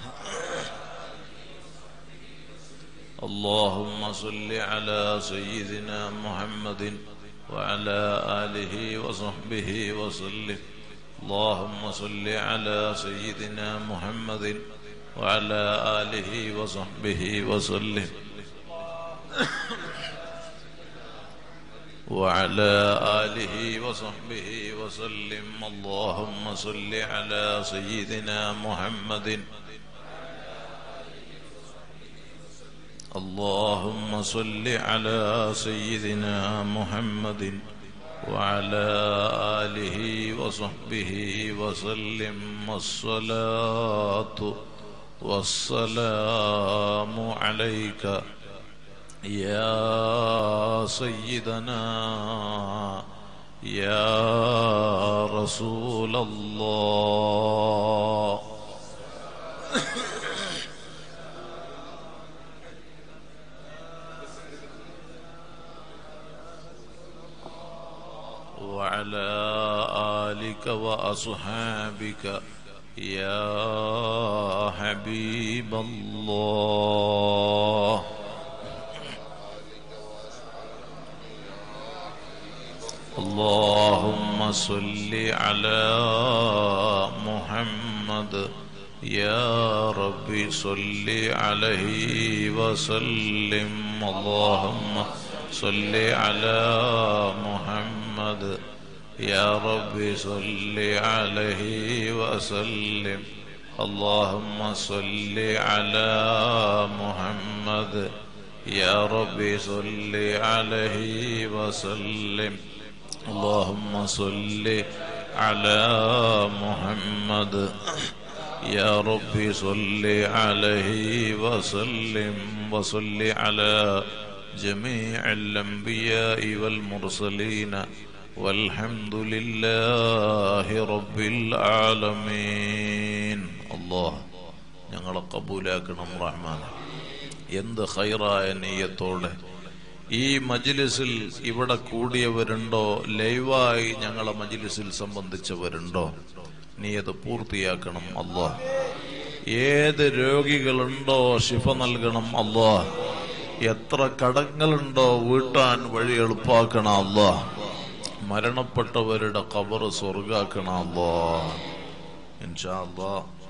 اللهم صل على سيدنا محمد وعلى آله وصحبه وسلم اللهم صل على سيدنا محمد وعلى آله وصحبه وسلم وعلى آله وصحبه وسلم اللهم صل على سيدنا محمد اللهم صل على سيدنا محمد وعلى آله وصحبه وسلم الصلاة والسلام عليك يا سيدنا يا رسول الله وعلى آلك وأصحابك يا حبيب الله اللهم صل على محمد يا ربي صل عليه وسلم اللهم صل على محمد يا ربي صل عليه وسلم اللهم صل على محمد يا ربي صل عليه وسلم اللهم صل على محمد يا ربي صل عليه وسلم وصل على جميع الأنبياء والمرسلين والحمد لله رب العالمين الله ഞങ്ങളെ കബൂലാക്കണം റഹ്മാൻ എന്ത് ഹൈറായ നെയ്യത്തോടെ ഈ മജിലിസിൽ ഇവിടെ കൂടിയവരുണ്ടോ ലൈവായി ഞങ്ങളെ മജിലിസിൽ സംബന്ധിച്ചവരുണ്ടോ നീ അത് പൂർത്തിയാക്കണം അല്ലോ ഏത് രോഗികളുണ്ടോ ശിഫ നൽകണം അല്ലോ എത്ര കടങ്ങളുണ്ടോ വീട്ടാൻ വഴി എളുപ്പാക്കണം അല്ലോ മരണപ്പെട്ടവരുടെ കബർ സ്വർഗാക്കണം അല്ലോ ഇൻഷാ അല്ലോ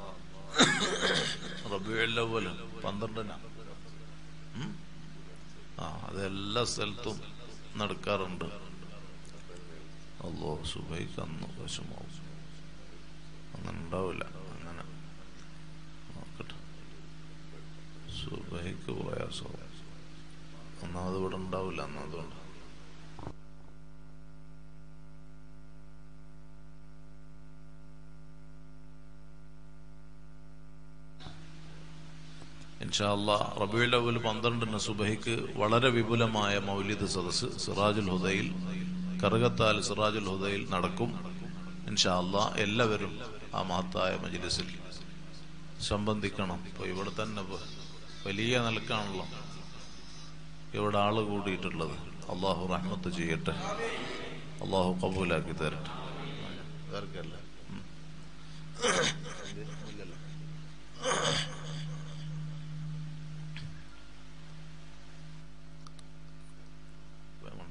റബിയുള്ളവല് പന്ത്രണ്ടിനാ ഉം? ആ അത് എല്ലാ സ്ഥലത്തും നടക്കാറുണ്ട് അല്ലോ സുബൈക്ക് അന്ന് വിഷമാവും അങ്ങനെ ഉണ്ടാവില്ല അങ്ങനെ നോക്കട്ടെ സുബൈക്ക് പ്രയാസമാവും ഒന്നാമത് ഇവിടെ ഉണ്ടാവില്ല എന്നതുകൊണ്ട് ഇൻഷാല്ല റബിയുൽ അവൽ പന്ത്രണ്ടിന് സുബഹിക്ക് വളരെ വിപുലമായ മൗലിദ് സദസ് സിറാജുൽ ഹുദയിൽ കറുകത്താൽ സിറാജുൽ ഹുദയിൽ നടക്കും ഇൻഷാല്ല എല്ലാവരും ആ മഹത്തായ മജ്ലിസിൽ സംബന്ധിക്കണം ഇപ്പൊ ഇവിടെ തന്നെ ഇപ്പൊ വലിയ നിലക്കാണല്ലോ ഇവിടെ ആള് കൂടിയിട്ടുള്ളത് അള്ളാഹു റഹ്മത്ത് ചെയ്യട്ടെ അള്ളാഹു കബൂലാക്കി തരട്ടെ ഇവർക്കല്ലേ ഉം. ഇല്ലല്ലോ. വേണ്ട.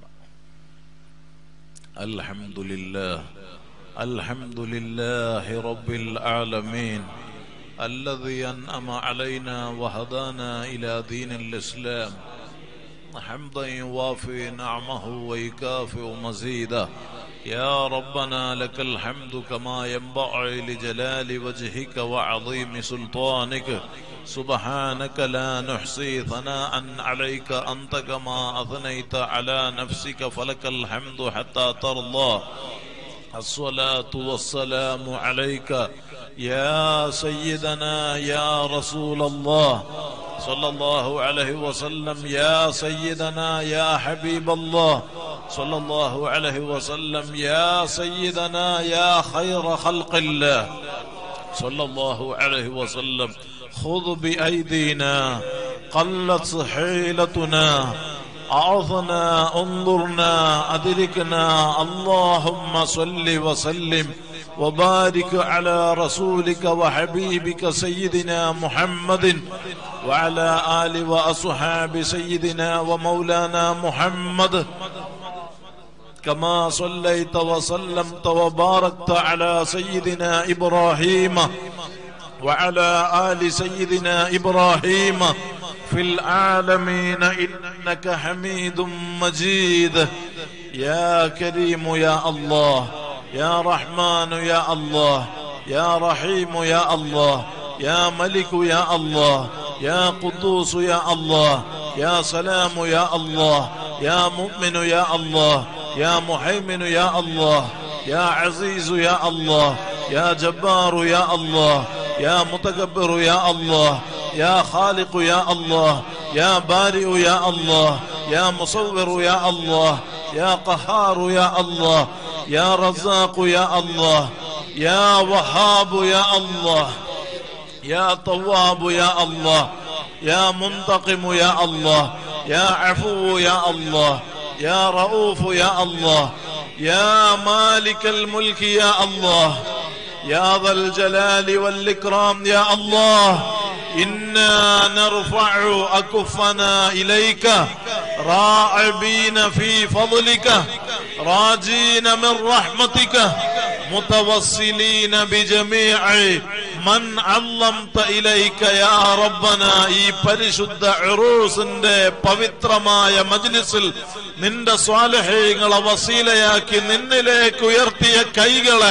الحمد لله الحمد لله رب العالمين الذي أنعم علينا وهدانا إلى دين الإسلام حمدا يوافي نعمه ويكافئ مزيده يا ربنا لك الحمد كما ينبغي لجلال وجهك وعظيم سلطانك سبحانك لا نحصي ثناء عليك أنت كما أثنيت على نفسك فلك الحمد حتى ترضى الصلاة والسلام عليك يا سيدنا يا رسول الله صلى الله عليه وسلم يا سيدنا يا حبيب الله صلى الله عليه وسلم يا سيدنا يا خير خلق الله صلى الله عليه وسلم خذ بأيدينا قلت حيلتنا أعظنا انظرنا أدركنا اللهم صل وسلم وبارك على رسولك وحبيبك سيدنا محمد وعلى آل وأصحاب سيدنا ومولانا محمد كما صليت وسلمت وباركت على سيدنا إبراهيم وعلى آل سيدنا إبراهيم في العالمين إنك حميد مجيد يا كريم يا الله يا رحمن يا الله يا رحيم يا الله يا ملك يا الله يا قدوس يا الله يا سلام يا الله يا مؤمن يا الله يا محيمن يا الله يا عزيز يا الله يا جبار يا الله يا متكبر يا الله يا خالق يا الله يا بارئ يا الله يا مصور يا الله يا قهار يا الله يا رزاق يا الله يا وهاب يا الله يا طواب يا الله يا منتقم يا الله يا عفو يا الله يا رؤوف يا الله يا مالك الملك يا الله يا ذا الجلال والإكرام يا الله إنا نرفع أكفنا إليك راعبين في فضلك راجين من رحمتك متوسلين بجميع മൻ അല്ലംത ഇലൈക യാ റബ്ബന ഈ പരിശുദ്ധ ഉറൂസിന്റെ പവിത്രമായ മജ്ലിസിൽ നിന്റെ സ്വാലഹ്യങ്ങളെ വസീലയാക്കി നിന്നിലേക്ക് ഉയർത്തിയ കൈകളെ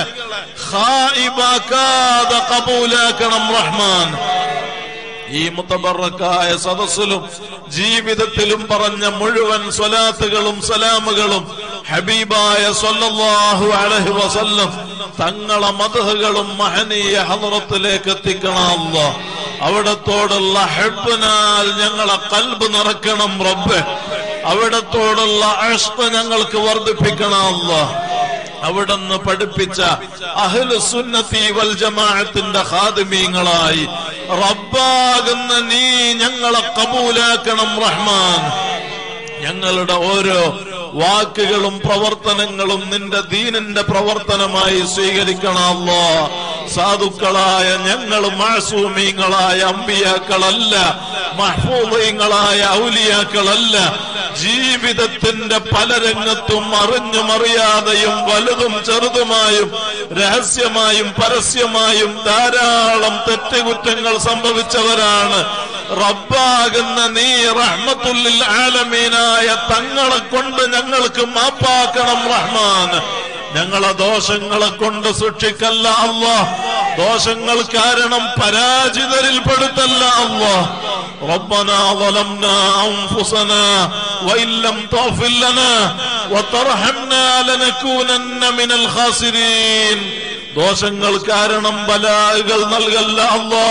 ഖായിബാക്കാതെ കബൂലാക്കണം റഹ്മാൻ ഈ മുത്തബറക്കായ സദസ്സിലും ജീവിതത്തിലും പറഞ്ഞ മുഴുവൻ സ്വലാത്തുകളും സലാമുകളും ഹബീബായ സ്വല്ലല്ലാഹു അലൈഹി വസല്ലം തങ്ങളെ മതഹുകളും മഹനീയ ഹലറത്തിലേക്ക് എത്തിക്കണം അല്ലാ അവിടത്തോടുള്ള ഹെബിനാൽ ഞങ്ങളെ കൽബ് നിറക്കണം റബ്ബെ അവിടത്തോടുള്ള അഷ്പ ഞങ്ങൾക്ക് വർദ്ധിപ്പിക്കണം അല്ലാ അവിടുന്ന് പഠിപ്പിച്ച അഹ്ലു സുന്നത്തി വൽ ജമാഅത്തിന്റെ ഖാദിമീങ്ങളായി റബ്ബാകുന്ന നീ ഞങ്ങളെ കബൂലാക്കണം റഹ്മാൻ ഞങ്ങളുടെ ഓരോ വാക്കുകളും പ്രവർത്തനങ്ങളും നിന്റെ ദീനിന്റെ പ്രവർത്തനമായി സ്വീകരിക്കണമല്ലോ സാധുക്കളായ ഞങ്ങൾ മാസൂമീങ്ങളായ അമ്പിയാക്കളല്ല മഹ്ഫൂദീങ്ങളായ ഔലിയാക്കളല്ല ജീവിതത്തിന്റെ പല രംഗത്തും അറിഞ്ഞും അറിയാതെയും വലുതും ചെറുതുമായും രഹസ്യമായും പരസ്യമായും ധാരാളം തെറ്റുകുറ്റങ്ങൾ സംഭവിച്ചവരാണ് റബ്ബാകുന്ന നീ റഹ്മത്തുല്ലിൽ ആലമീനായ തങ്ങളെ കൊണ്ട് ഞങ്ങൾക്ക് മാപ്പാക്കണം റഹ്മാൻ ഞങ്ങളെ ദോഷങ്ങളെ കൊണ്ട് സൂക്ഷിക്കല്ല അള്ളാ ദോഷങ്ങൾ കാരണം പരാജിതരിൽ പെടുത്തല്ല അള്ളാ ربنا ظلمنا أنفسنا وإن لم تغفر لنا وترحمنا لنكونن من الخاسرين ദോഷങ്ങൾ കാരണം ബലാകൾ നൽകല്ല അള്ളാ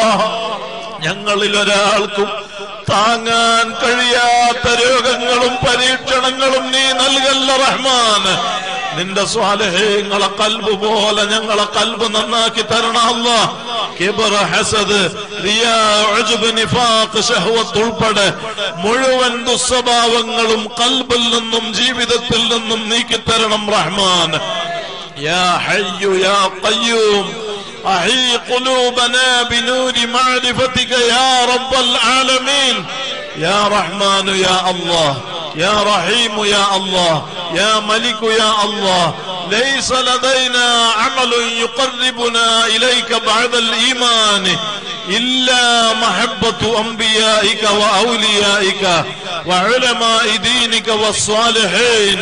ഞങ്ങളിൽ ഒരാൾക്കും താങ്ങാൻ കഴിയാത്ത രോഗങ്ങളും പരീക്ഷണങ്ങളും നീ നൽകല്ല റഹ്മാൻ നിന്റെ സ്വാലഹ്യങ്ങളെ കൽബ് പോലെ ഞങ്ങളെ കൽബ് നന്നാക്കി തരണം അല്ലാ കിബർ ഹസദ് റിയാ ഉജ്ബ് നിഫാഖ് ശഹ്വത്ത് ഉൾപ്പെടെ മുഴുവൻ ദുസ്വഭാവങ്ങളും കൽബിൽ നിന്നും ജീവിതത്തിൽ നിന്നും നീക്കി തരണം റഹ്മാൻ യാ ഹയ്യു യാ ഖയ്യൂം أحي قلوبنا بنور معرفتك يا رب العالمين يا رحمن يا الله يا رحيم يا الله يا ملك يا الله ليس لدينا عمل يقربنا إليك بعد الإيمان إلا محبة أنبيائك وأوليائك وعلماء دينك والصالحين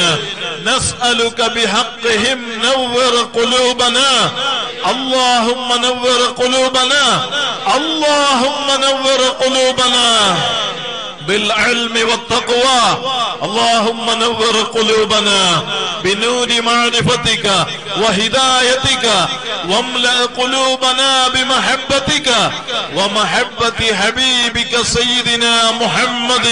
نسألك بحقهم نور قلوبنا اللهم نور قلوبنا اللهم نور قلوبنا بالعلم والتقوى اللهم نور قلوبنا بنور معرفتك وهدايتك واملأ قلوبنا بمحبتك ومحبة حبيبك سيدنا محمد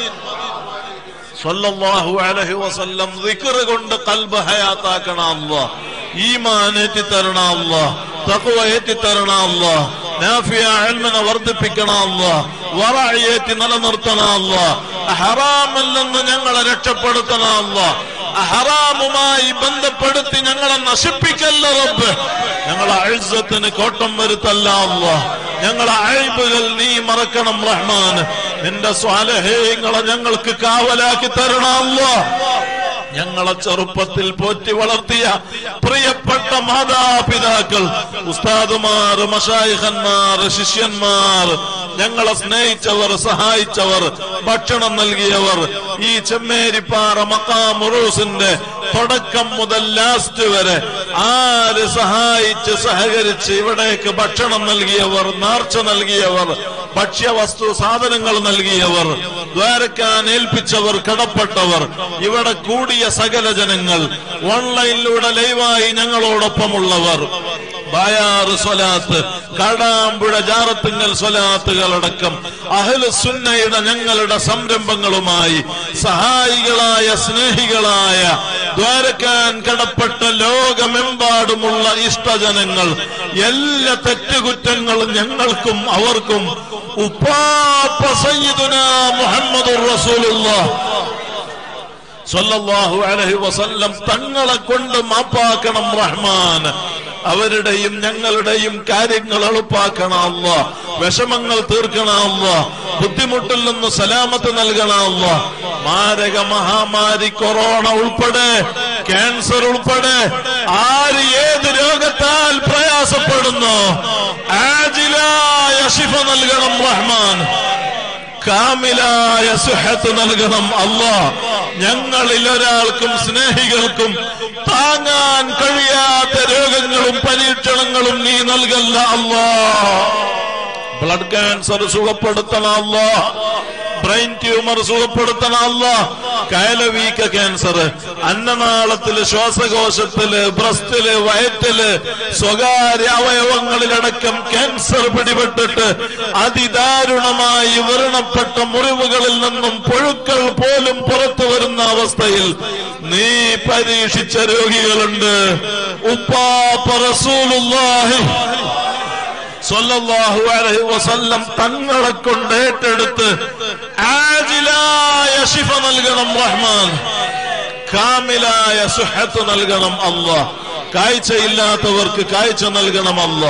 സല്ലല്ലാഹു അലൈഹി വസല്ലം ദിക്ർ കൊണ്ട് കൽബ് ഹയാത്താക്കണം അല്ലാഹ് ഈമാൻ ഏറ്റി തരണം അല്ലാഹ് തഖ്വ ഏറ്റി തരണം അല്ലാഹ് നാഫിയ ഇൽമിനെ വർദ്ധിപ്പിക്കണം അല്ലാഹ് വറഅ ഏറ്റി നിലനിർത്തണം അല്ലാഹ് ഹറാമിൽ നിന്ന് ഞങ്ങളെ രക്ഷപ്പെടുത്തണം അല്ലാഹ് ഹറാമുമായി ബന്ധപ്പെടുത്തി ഞങ്ങളെ നശിപ്പിക്കല്ല റബ്ബ് ഞങ്ങളെ അഴുസത്തിന് കോട്ടം വരുത്തല്ല അല്ലാഹ് ഞങ്ങളെ അഴിബുകൾ നീ മറക്കണം റഹ്മാൻ നിന്റെ സ്വാലഹേയങ്ങളെ ഞങ്ങൾക്ക് കാവലാക്കി തരണം അല്ലാഹ് ഞങ്ങളെ ചെറുപ്പത്തിൽ പോറ്റി വളർത്തിയ പ്രിയപ്പെട്ട മാതാപിതാക്കൾ ഉസ്താദുമാർ മഷായിഖന്മാർ ശിഷ്യന്മാർ ഞങ്ങളെ സ്നേഹിച്ചവർ സഹായിച്ചവർ ഭക്ഷണം നൽകിയവർ ഈ ചെമ്മേരിപ്പാറ മക്കാമുറൂസിന്റെ തുടക്കം മുതൽ ലാസ്റ്റ് വരെ ആര് സഹായിച്ച് സഹകരിച്ച് ഇവിടേക്ക് ഭക്ഷണം നൽകിയവർ നാർച്ച നൽകിയവർ ഭക്ഷ്യവസ്തു സാധനങ്ങൾ നൽകിയവർ ദ്വാരക്കാൻ ഏൽപ്പിച്ചവർ കടപ്പെട്ടവർ ഇവിടെ കൂടിയ സകല ജനങ്ങൾ ഓൺലൈനിലൂടെ ലൈവായി ഞങ്ങളോടൊപ്പമുള്ളവർ ബായാറ് സ്വലാത്ത് കാടാമ്പുഴ ജാറത്തുങ്ങൽ സ്വലാത്തുകളടക്കം അഹ്ലു സുന്നയുടെ ഞങ്ങളുടെ സംരംഭങ്ങളുമായി സഹായികളായ സ്നേഹികളായ ദ്വാരക്കാൻ കടപ്പെട്ട ലോകമെമ്പാടുമുള്ള ഇഷ്ടജനങ്ങൾ എല്ലാ തെറ്റുകുറ്റങ്ങളും ഞങ്ങൾക്കും അവർക്കും ഉപ്പാപ്പ സയ്യിദുന മുഹമ്മദുർ റസൂലുള്ളാഹ് സല്ലല്ലാഹു അലൈഹി വസല്ലം തങ്ങളെ കൊണ്ട് മാപ്പാക്കണം റഹ്മാൻ അവരുടെയും ഞങ്ങളുടെയും കാര്യങ്ങൾ എളുപ്പാക്കണം അല്ല വിഷമങ്ങൾ തീർക്കണം അല്ല ബുദ്ധിമുട്ടിൽ നിന്ന് സലാമത്ത് നൽകണം അല്ല മാരക മഹാമാരി കൊറോണ ഉൾപ്പെടെ ക്യാൻസർ ഉൾപ്പെടെ ആര് ഏത് രോഗത്താൽ പ്രയാസപ്പെടുന്നു ആജിലായ ശിഫ നൽകണം റഹ്മാൻ കാമിലായ സുഹത്ത് നൽകണം അല്ലാ ഞങ്ങളിൽ ഒരാൾക്കും സ്നേഹികൾക്കും താങ്ങാൻ കഴിയാത്ത രോഗങ്ങളും പരീക്ഷണങ്ങളും നീ നൽകല്ല അല്ലാ ബ്ലഡ് ക്യാൻസർ സുഖപ്പെടുത്തണം അല്ലാ ബ്രെയിൻ ട്യൂമർ സുഖപ്പെടുത്തണം അല്ല കയലവീക്ക ക്യാൻസർ അന്നനാളത്തില് ശ്വാസകോശത്തില് ബ്രസ്റ്റില് വയറ്റില് സ്വകാര്യ അവയവങ്ങളിലടക്കം ക്യാൻസർ പിടിപെട്ടിട്ട് അതിദാരുണമായി വ്രണപ്പെട്ട മുറിവുകളിൽ നിന്നും പുഴുക്കൾ പോലും പുറത്തു വരുന്ന അവസ്ഥയിൽ നീ പരീക്ഷിച്ച രോഗികളുണ്ട് ഉപ്പാപ്പ റസൂലുള്ളാഹി സ്വല്ലല്ലാഹു അലൈഹി വസല്ലം തങ്ങളെ കൊണ്ട് ഏറ്റെടുത്ത് ആജിലായ ശിഫ നൽകണം റഹ്മാൻ കാമിലായ സുഹത്ത് നൽകണം അല്ലാ കാഴ്ചയില്ലാത്തവർക്ക് കാഴ്ച നൽകണം അല്ലാ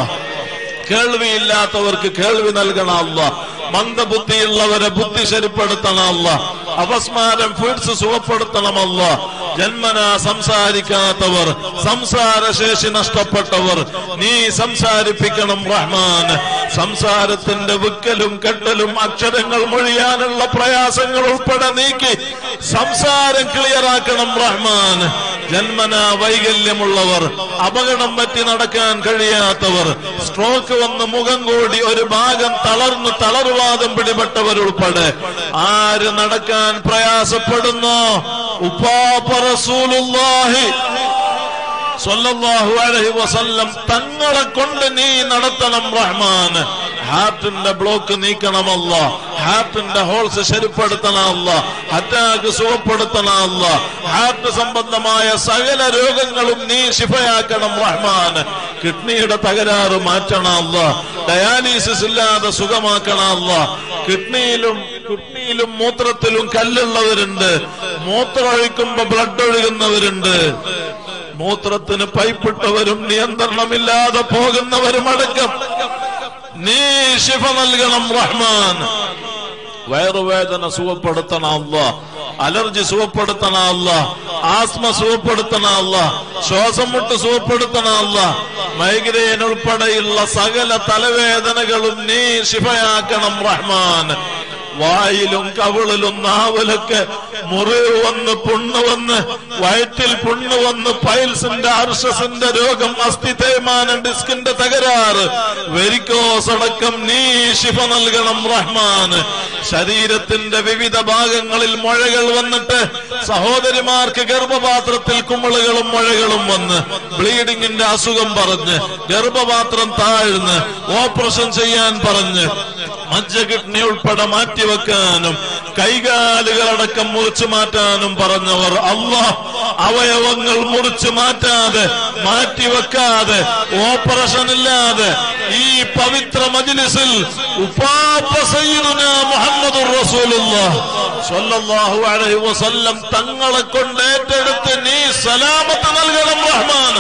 കേൾവിയില്ലാത്തവർക്ക് കേൾവി നൽകണം അല്ല മന്ദബുദ്ധിയുള്ളവരെ ബുദ്ധി ശരിപ്പെടുത്തണം അല്ല അപസ്മാരം ഫീഡ്സ് സുഖപ്പെടുത്തണമല്ല ജന്മന സംസാരിക്കാത്തവർ സംസാരശേഷി നഷ്ടപ്പെട്ടവർ നീ സംസാരിപ്പിക്കണം റഹ്മാൻ സംസാരത്തിന്റെ വിക്കലും കെട്ടലും അക്ഷരങ്ങൾ മൊഴിയാനുള്ള പ്രയാസങ്ങൾ ഉൾപ്പെടെ നീക്കി സംസാരം ക്ലിയറാക്കണം റഹ്മാൻ ജന്മന വൈകല്യമുള്ളവർ അപകടം പറ്റി നടക്കാൻ കഴിയാത്തവർ സ്ട്രോക്ക് വന്ന് മുഖം കൂടി ഒരു ഭാഗം തളർന്ന് തളർവാദം പിടിപെട്ടവരുൾപ്പെടെ ആര് നടക്കാൻ പ്രയാസപ്പെടുന്നു ഉപ്പാപ്പ റസൂലുള്ളാഹി സ്വല്ലല്ലാഹു അലൈഹി വസല്ലം തങ്ങളെ കൊണ്ട് നീ നടത്തണം റഹ്മാൻ ഹാർട്ടിന്റെ ബ്ലോക്ക് നീക്കണമല്ല ഹാർട്ടിന്റെ ഹോൾസ് ശരിപ്പെടുത്തണമല്ല അറ്റാക്ക് സുഖപ്പെടുത്തണമല്ല ഹാർട്ട് സംബന്ധമായ സകല രോഗങ്ങളും നീ ശിഫയാക്കണം റഹ്മാൻ കിഡ്നിയുടെ തകരാറ് മാറ്റണമല്ല ഡയാലിസിസ് ഇല്ലാതെ സുഖമാക്കണമല്ല കിഡ്നിയിലും കിഡ്നിയിലും മൂത്രത്തിലും കല്ലുള്ളവരുണ്ട് മൂത്രം ഒഴിക്കുമ്പോ ബ്ലഡ് ഒഴുകുന്നവരുണ്ട് മൂത്രത്തിന് പൈപ്പിട്ടവരും നിയന്ത്രണമില്ലാതെ പോകുന്നവരും അടക്കം നീ ശിഫ നൽകണം റഹ്മാൻ വയറുവേദന സുഖപ്പെടുത്തണ അല്ല അലർജി സുഖപ്പെടുത്തണ അല്ല ആസ്മ സുഖപ്പെടുത്തണ അല്ല ശ്വാസം മുട്ട് സുഖപ്പെടുത്തണ അല്ല മൈഗ്രെയിൻ ഉൾപ്പെടെയുള്ള സകല തലവേദനകളും നീ ശിഫയാക്കണം റഹ്മാൻ വായിലും കവിളിലും നാവിലൊക്കെ മുറിവ് വന്ന് പുണ്ണ് വന്ന് വയറ്റിൽ പുണ്ണ് വന്ന് പൈൽസിന്റെ അർഷസിന്റെ രോഗം അസ്ഥി തേയ്മാനം ഡിസ്കിന്റെ തകരാറ് വെരിക്കോസ് അടക്കം നീ ശിഫ നൽകണം റഹ്മാൻ ശരീരത്തിന്റെ വിവിധ ഭാഗങ്ങളിൽ മുഴകൾ വന്നിട്ട് സഹോദരിമാർക്ക് ഗർഭപാത്രത്തിൽ കുമിളുകളും മുഴകളും വന്ന് ബ്ലീഡിങ്ങിന്റെ അസുഖം പറഞ്ഞ് ഗർഭപാത്രം താഴ്ന്ന് ഓപ്പറേഷൻ ചെയ്യാൻ പറഞ്ഞ് മജ്ജ കിഡ്നി ഉൾപ്പെടെ മാറ്റിവെക്കാനും കൈകാലുകളടക്കം മുറിച്ചു മാറ്റാനും പറഞ്ഞവർ അല്ല അവയവങ്ങൾ മുറിച്ചു മാറ്റാതെ മാറ്റിവെക്കാതെ ഓപ്പറേഷൻ ഇല്ലാതെ ഈ പവിത്ര മജ്ലിസിൽ ഉപ്പാപ്പ സയ്യിദുന മുഹമ്മദുർ റസൂലുള്ളാഹ് സ്വല്ലല്ലാഹു അലൈഹി വസല്ലം തങ്ങളെ കൊണ്ട് ഏറ്റെടുത്ത് നീ സലാമത്ത് നൽകണം റഹ്മാൻ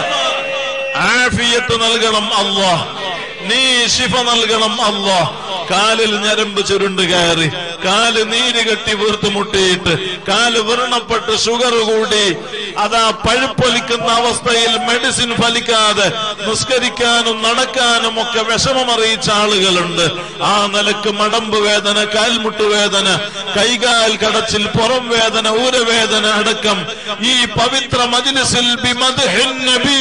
ആഫിയത്ത് നൽകണം അല്ലാഹ് നീ ശിഫ നൽകണം അല്ലാഹ് കാലിൽ ഞരമ്പ് ചുരുണ്ട് കയറി കാല് നീര് കെട്ടി വീർത്തുമുട്ടിയിട്ട് കാല് വ്രണപ്പെട്ട് ഷുഗർ കൂടി അതാ പഴുപ്പൊലിക്കുന്ന അവസ്ഥയിൽ മെഡിസിൻ ഫലിക്കാതെ നിസ്കരിക്കാനും നടക്കാനും ഒക്കെ വിഷമം അറിയിച്ച ആളുകളുണ്ട് ആ നിലക്ക് മടമ്പ് വേദന കാൽമുട്ട് വേദന കൈകാൽ കടച്ചിൽ പുറം വേദന ഊരവേദന അടക്കം ഈ പവിത്ര മജ്ലിസിൽ ബിമദ്ഹിൻ നബി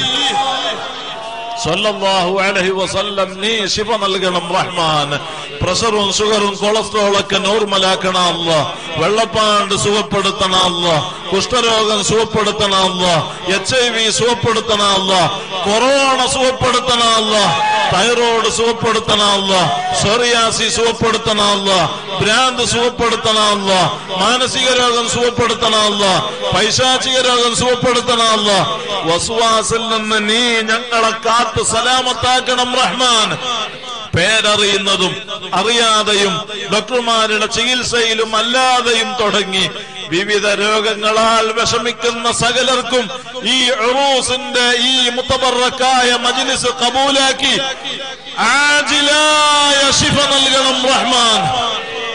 സല്ലല്ലാഹു അലൈഹി വസല്ലം നീ ശിഫ നൽകണം റഹ്മാൻ പ്രഷറും ഷുഗറും കൊളസ്ട്രോളും ഒക്കെ നോർമലാക്കണ അല്ല വെള്ളപ്പാണ്ട് സുഖപ്പെടുത്തണ അല്ല കുഷ്ഠരോഗം സുഖപ്പെടുത്തണ അല്ല എച്ച് ഐ വി സുഖപ്പെടുത്തണ അല്ല കൊറോണ സുഖപ്പെടുത്തണ അല്ല തൈറോയ്ഡ് സുഖപ്പെടുത്തണ അല്ല സോറിയാസി സുഖപ്പെടുത്തണ അല്ല ഭ്രാന്ത് സുഖപ്പെടുത്തണ അല്ല മാനസിക രോഗം സുഖപ്പെടുത്തണ അല്ല പൈശാചിക രോഗം സുഖപ്പെടുത്തണ അല്ല വസുവാസിൽ നിന്ന് നീ ഞങ്ങളെ കാത്ത് സലാമത്താക്കണം റഹ്മാൻ പേരറിയുന്നതും അറിയാതെയും ഡോക്ടർമാരുടെ ചികിത്സയിലും അല്ലാതെയും തുടങ്ങി വിവിധ രോഗങ്ങളാൽ വിഷമിക്കുന്ന സകലർക്കും ഈ ഉറൂസിന്റെ ഈ മുത്തബറക്കായ മജ്ലിസ് കബൂലാക്കി ആജിലായ ശിഫ നൽകണം റഹ്മാൻ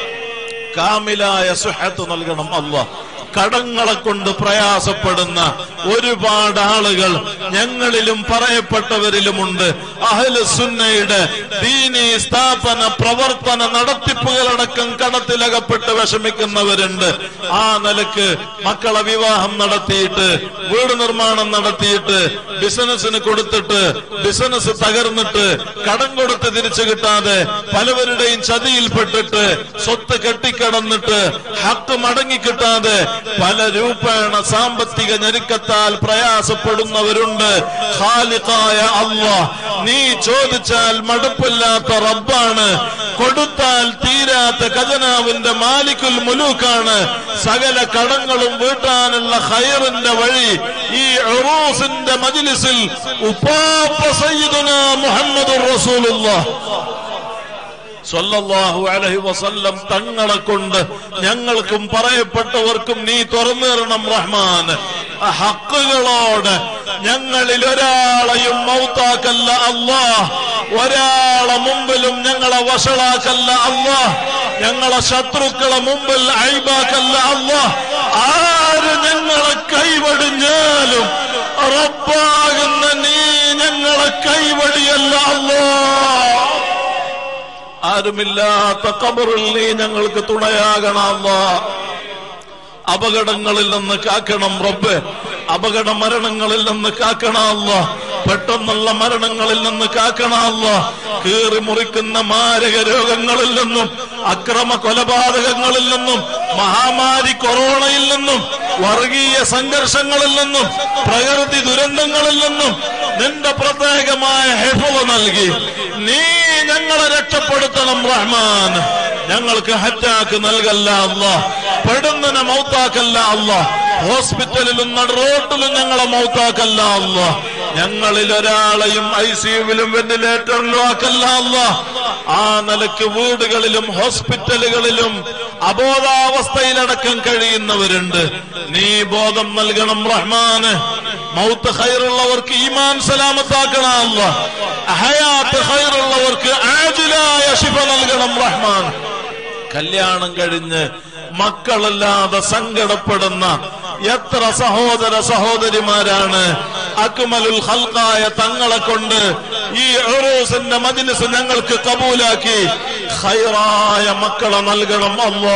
കാമിലായ സുഹത്ത് നൽകണം അള്ളാഹ് കടങ്ങളെ കൊണ്ട് പ്രയാസപ്പെടുന്ന ഒരുപാട് ആളുകൾ ഞങ്ങളിലും പറയപ്പെട്ടവരിലുമുണ്ട് അഹ്ലു സുന്നയുടെ ദീനി സ്ഥാപന പ്രവർത്തന നടത്തിപ്പുകളടക്കം കടത്തിലകപ്പെട്ട് വിഷമിക്കുന്നവരുണ്ട് ആ നിലക്ക് മക്കളെ വിവാഹം നടത്തിയിട്ട് വീട് നിർമ്മാണം നടത്തിയിട്ട് ബിസിനസ്സിന് കൊടുത്തിട്ട് ബിസിനസ് തകർന്നിട്ട് കടം കൊടുത്ത് തിരിച്ചു കിട്ടാതെ പലവരുടെയും ചതിയിൽപ്പെട്ടിട്ട് സ്വത്ത് കെട്ടിക്കടന്നിട്ട് ഹക്ക് മടങ്ങി കിട്ടാതെ പല രൂപേണ സാമ്പത്തിക ഞെരുക്കത്താൽ പ്രയാസപ്പെടുന്നവരുണ്ട് ഖാലിഖായ അള്ളാഹ് നീ ചോദിച്ചാൽ മടുപ്പില്ലാത്ത റബ്ബാണ് കൊടുത്താൽ തീരാത്ത ഖജനാവിന്റെ മാലിക്കുൽ മുലൂക്കാണ് സകല കടങ്ങളും വീട്ടാനുള്ള ഖൈറിന്റെ വഴി ഈ ഉറൂസിന്റെ മജ്ലിസിൽ ഉപ്പാപ്പ സയ്യിദുന മുഹമ്മദുർ റസൂലുള്ളാഹ് സല്ലല്ലാഹു അലൈഹി വസല്ലം തങ്ങളെ കൊണ്ട് ഞങ്ങൾക്കും പറയപ്പെട്ടവർക്കും നീ തുറന്നു തരണം റഹ്മാൻ ആ ഹക്കുകളോട് ഞങ്ങളിൽ ഒരാളെയും മൗത്താക്കല്ല അള്ളാഹ് ഒരാളെ മുമ്പിലും ഞങ്ങളെ വഷളാക്കല്ല അള്ളാഹ് ഞങ്ങളെ ശത്രുക്കളെ മുമ്പിൽ അയ്ബാക്കല്ല അള്ളാഹ് ആര് ഞങ്ങളെ കൈവടിഞ്ഞാലും റബ്ബാകുന്ന നീ ഞങ്ങളെ കൈവടിയല്ല അള്ളാഹ് ആരുമില്ലാത്ത കബറിൽ നീ ഞങ്ങൾക്ക് തുണയാകണമല്ല അപകടങ്ങളിൽ നിന്ന് കാക്കണം റബ്ബ് അപകട മരണങ്ങളിൽ നിന്ന് കാക്കണമല്ല പെട്ടെന്നുള്ള മരണങ്ങളിൽ നിന്ന് കാക്കണമല്ല കീറി മുറിക്കുന്ന മാരക രോഗങ്ങളിൽ നിന്നും അക്രമ കൊലപാതകങ്ങളിൽ നിന്നും മഹാമാരി കൊറോണയിൽ നിന്നും വർഗീയ സംഘർഷങ്ങളിൽ നിന്നും പ്രകൃതി ദുരന്തങ്ങളിൽ നിന്നും നിന്റെ പ്രത്യേകമായ ഹെഫുവ നൽകി നീ ഞങ്ങളെ രക്ഷപ്പെടുത്തണം റഹ്മാൻ ഞങ്ങൾക്ക് ഹറ്റാക്ക് നൽകല്ല അല്ല പെടുന്നതിനെ മൗത്താക്കല്ല അല്ല ഹോസ്പിറ്റലിലും നടുറോട്ടിലും ഞങ്ങളെ മൗത്താക്കല്ല അല്ല ഞങ്ങളിൽ ഒരാളെയും ഐ സിയുവിലും വെന്റിലേറ്ററിലും ആക്കല്ല അല്ല ആ നിലക്ക് വീടുകളിലും ഹോസ്പിറ്റലുകളിലും അബോധാവസ്ഥയിലടക്കം കഴിയുന്നവരുണ്ട് നീ ബോധം നൽകണം റഹ്മാന് മൗത്ത് ഹൈറുള്ളവർക്ക് ഈമാൻ സലാമത്താക്കണം അല്ല ഹയാത്ത് ഹൈറുള്ളവർക്ക് ആജിലായ ശിഫ നൽകണം റഹ്മാൻ കല്യാണം കഴിഞ്ഞ് മക്കളല്ലാതെ സങ്കടപ്പെടുന്ന എത്ര സഹോദര സഹോദരിമാരാണ് അക്മലുൽ ഹൽക്കായ തങ്ങളെ കൊണ്ട് ഈ ഉറൂസിന്റെ മജിലിസ് ഞങ്ങൾക്ക് കബൂലാക്കി ഹൈറായ മക്കളെ നൽകണം അല്ലോ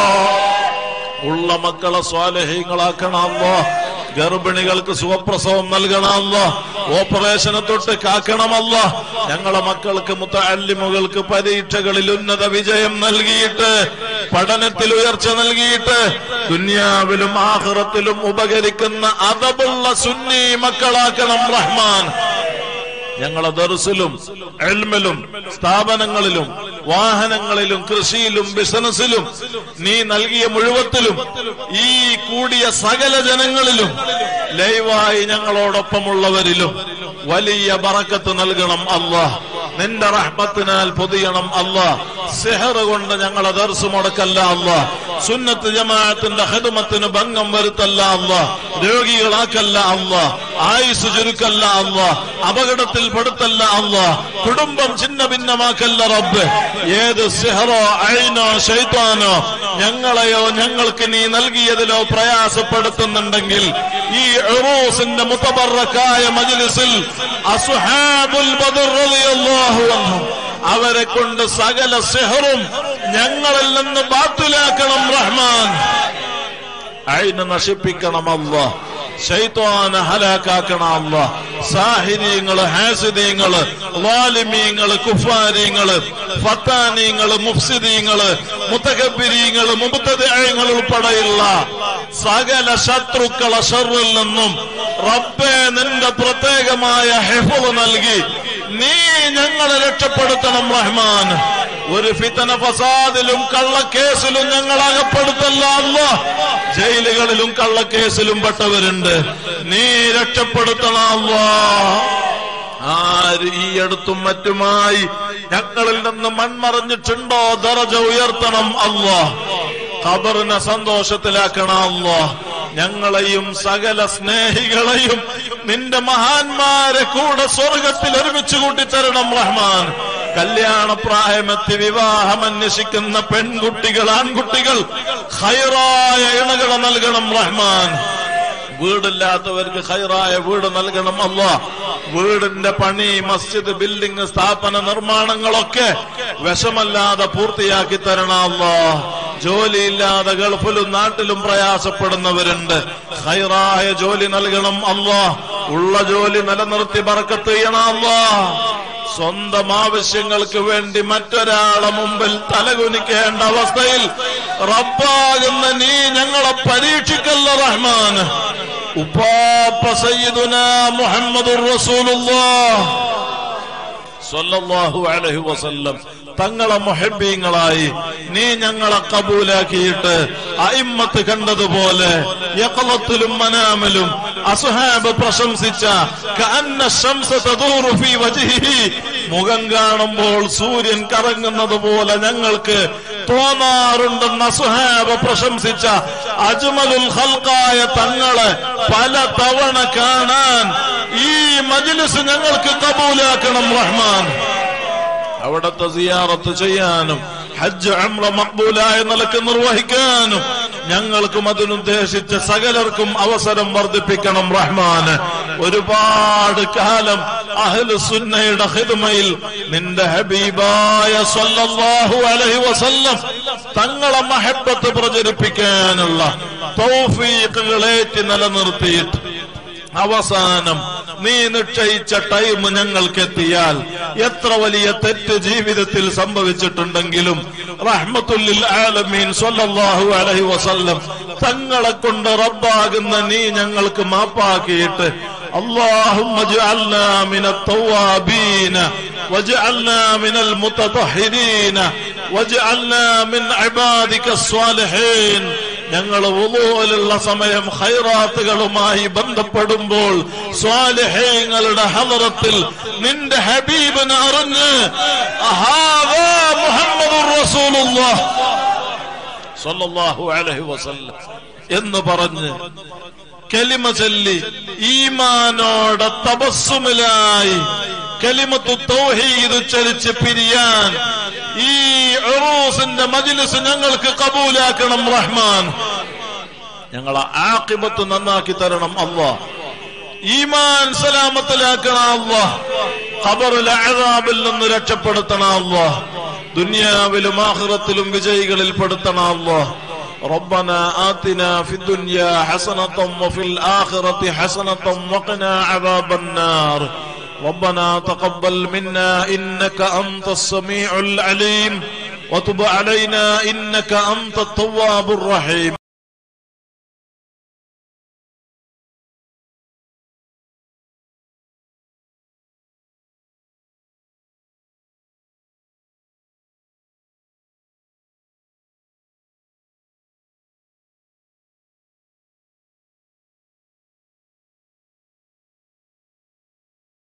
ഉള്ള മക്കളെ സ്വാലഹ്യങ്ങളാക്കണം അല്ലോ ഗർഭിണികൾക്ക് സുഖപ്രസവം നൽകണമല്ലോ ഓപ്പറേഷനെ തൊട്ട് കാക്കണമല്ലോ ഞങ്ങളെ മക്കൾക്ക് മുത്തല്ലിമുകൾക്ക് പരീക്ഷകളിൽ ഉന്നത വിജയം നൽകിയിട്ട് പഠനത്തിൽ ഉയർച്ച നൽകിയിട്ട് ദുന്യാവിലും ആഹ്റത്തിലും ഉപകരിക്കുന്ന അതബുള്ള സുന്നി മക്കളാക്കണം റഹ്മാൻ ഞങ്ങളെ ദർസിലും എൽമിലും സ്ഥാപനങ്ങളിലും വാഹനങ്ങളിലും കൃഷിയിലും ബിസിനസ്സിലും നീ നൽകിയ മുഴുവത്തിലും ഈ കൂടിയ സകല ജനങ്ങളിലും ലൈവായി ഞങ്ങളോടൊപ്പമുള്ളവരിലും വലിയ ബറക്കത്ത് നൽകണം അള്ളാഹ് നിന്റെ റഹ്മത്തിനാൽ പൊതിയണം അള്ളാഹ് സെഹർ കൊണ്ട് ഞങ്ങളെ ദർസ് മുടക്കല്ല അള്ളാഹ് സുന്നത്ത് ജമാഅത്തിന്റെ ഹിദമത്തിന് ഭംഗം വരുത്തല്ല അള്ളാഹ് രോഗികളാക്കല്ല അള്ളാഹ് ആയുസ് ചുരുക്കല്ല അള്ളാഹ് അപകടത്തിൽ പെടുത്തല്ല അള്ളാഹ് കുടുംബം ചിന്ന ഭിന്നമാക്കല്ല റബ്ബ് ഏത് സിഹറോ അയിനോ ഷൈത്താനോ ഞങ്ങളെയോ ഞങ്ങൾക്ക് നീ നൽകിയതിലോ പ്രയാസപ്പെടുത്തുന്നുണ്ടെങ്കിൽ ഈ ഉറൂസിന്റെ മുത്തബറക്കായ മജ്ലിസിൽ അസുഹാബുൽ ബദർ റളിയല്ലാഹു അൻഹും അവരെ കൊണ്ട് സകല സിഹറും ഞങ്ങളിൽ നിന്ന് ബാത്തിലാക്കണം റഹ്മാൻ അയിന് നശിപ്പിക്കണം അല്ലാ ശൈത്വാന ഹലാക്കാക്കണം അല്ല സാഹിര്യങ്ങള് ഹാസിദീങ്ങള് വാലിമീങ്ങള് കുഫാരിങ്ങള് ഫത്താനീങ്ങള് മുഫ്സിദീങ്ങള് മുത്തകബിരീങ്ങള് മുബത്തദങ്ങൾ ഉൾപ്പെടെയുള്ള സകല ശത്രുക്കളെ ഷറിൽ നിന്നും റബ്ബെ നിന്റെ പ്രത്യേകമായ ഹെഫുവ് നൽകി നീ ഞങ്ങളെ രക്ഷപ്പെടുത്തണം റഹ്മാൻ ഒരു ഫിത്തന ഫസാദിലും കള്ളക്കേസിലും ഞങ്ങൾ അകപ്പെടുത്തല്ല അല്ല ജയിലുകളിലും കള്ളക്കേസിലും പെട്ടവരുണ്ട് നീ രക്ഷപ്പെടുത്തണം അല്ലാ ആര് ഈ അടുത്തും മറ്റുമായി ഞങ്ങളിൽ നിന്ന് മൺമറഞ്ഞിട്ടുണ്ടോ ദറജ ഉയർത്തണം അല്ലാ ഖബറിനെ സന്തോഷത്തിലാക്കണം അല്ലാ ഞങ്ങളെയും സകല സ്നേഹികളെയും നിന്റെ മഹാന്മാരെ കൂടെ സ്വർഗത്തിൽ ഒരുമിച്ച് കൂട്ടിത്തരണം റഹ്മാൻ കല്യാണപ്രായമെത്തി വിവാഹം അന്വേഷിക്കുന്ന പെൺകുട്ടികൾ ആൺകുട്ടികൾ ഹൈറായ ഇണകളെ നൽകണം റഹ്മാൻ വീടില്ലാത്തവർക്ക് ഹൈറായ വീട് നൽകണം അല്ല വീടിന്റെ പണി മസ്ജിദ് ബിൽഡിംഗ് സ്ഥാപന നിർമ്മാണങ്ങളൊക്കെ വിഷമല്ലാതെ പൂർത്തിയാക്കി തരണം അല്ല ജോലിയില്ലാതെ ഗൾഫിലും നാട്ടിലും പ്രയാസപ്പെടുന്നവരുണ്ട് ഹൈറായ ജോലി നൽകണം അല്ല ഉള്ള ജോലി നിലനിർത്തി ബറക്കത്ത് ചെയ്യണം അല്ലാ സ്വന്തം ആവശ്യങ്ങൾക്ക് വേണ്ടി മറ്റൊരാളെ മുമ്പിൽ തലകുനിക്കേണ്ട അവസ്ഥയിൽ റബ്ബാകുന്ന നീ ഞങ്ങളെ പരീക്ഷിക്കല്ല റഹ്മാൻ ഉപ്പാപ്പ സയ്യിദുന മുഹമ്മദുർ റസൂലുള്ളാഹ് സ്വല്ലല്ലാഹു അലൈഹി വസല്ലം തങ്ങളെ മുഹബ്ബീങ്ങളായി നീ ഞങ്ങളെ കബൂലാക്കിയിട്ട് അയിമ്മത്ത് കണ്ടതുപോലെ യഖലത്തിലും മനാമിലും അസുഹാബ് പ്രശംസിച്ച കഅന്ന ശംസ തദൂറു ഫീ വജ്ഹിഹി മുഖം കാണുമ്പോൾ സൂര്യൻ കറങ്ങുന്നത് പോലെ ഞങ്ങൾക്ക് തോന്നാറുണ്ടെന്ന് അസുഹാബ് പ്രശംസിച്ച അജ്മലുൽ ഖൽഖായ തങ്ങളെ പല തവണ കാണാൻ ഈ മജ്ലിസ് ഞങ്ങൾക്ക് കബൂലാക്കണം റഹ്മാൻ അവിടത്തെ സിയാറത്ത് ചെയ്യാനും ഹജ്ജ് അമ്ര മക്ബൂലായ നിലക്ക് നിർവഹിക്കാനും ഞങ്ങൾക്കും അതിനുദ്ദേശിച്ച സകലർക്കും അവസരം വർദ്ധിപ്പിക്കണം റഹ്മാന് ഒരുപാട് കാലം അഹ്ലു സുന്നയുടെ ഹിദ്മയിൽ നിന്റെ ഹബീബായ സല്ലല്ലാഹു അലൈഹി വസല്ലം തങ്ങളെ മഹബത്ത് പ്രചരിപ്പിക്കാനുള്ള തൗഫീഖുകളേറ്റി നിലനിർത്തിയിട്ട് അവസാനം നീ നിശ്ചയിച്ച ടൈം ഞങ്ങൾക്ക് എത്തിയാൽ എത്ര വലിയ തെറ്റ് ജീവിതത്തിൽ സംഭവിച്ചിട്ടുണ്ടെങ്കിലും റഹ്മത്തുല്ലിൽ ആലമീൻ സ്വല്ലല്ലാഹു അലൈഹി വസല്ലം തങ്ങളെ കൊണ്ട് റബ്ബാകുന്ന നീ ഞങ്ങൾക്ക് മാപ്പാക്കിയിട്ട് اللهم اجعلنا من التوابين واجعلنا من المتطهرين واجعلنا من عبادك الصالحين ഞങ്ങൾ വുളുവിലുള്ള സമയം ഖൈറാത്തുകളുമായി ബന്ധപ്പെടുമ്പോൾ സ്വാലിഹ്യങ്ങളുടെ ഹലറത്തിൽ നിന്റെ ഹബീബിനെ അറിഞ്ഞ് അഹാദാ മുഹമ്മദുർ റസൂലുള്ളാഹ് സ്വല്ലല്ലാഹു അലൈഹി വസല്ലം എന്ന് പറഞ്ഞ് കലിമ ചൊല്ലി ഈമാനോടെ തപസ്സുമിലായി കലിമത്തു തൗഹീദ് ചലിച്ച് പിരിയാൻ ഈ ഉറൂസിന്റെ മജ്ലിസ് ഞങ്ങൾക്ക് കബൂലാക്കണം റഹ്മാൻ ഞങ്ങളെ ആക്കിബത്ത് നന്നാക്കി തരണം അല്ലാ ഈമാൻ സലാമത്തിലാക്കണം അല്ലാ ഖബറിലെ അഴാബിൽ നിന്ന് രക്ഷപ്പെടുത്തണം അല്ലാ ദുനിയാവിലും ആഖിറത്തിലും വിജയികളിൽ പെടുത്തണം അല്ലാ ربنا آتنا في الدنيا حسنة وفي الآخرة حسنة وقنا عذاب النار ربنا تقبل منا إنك أنت السميع العليم وتب علينا إنك أنت التواب الرحيم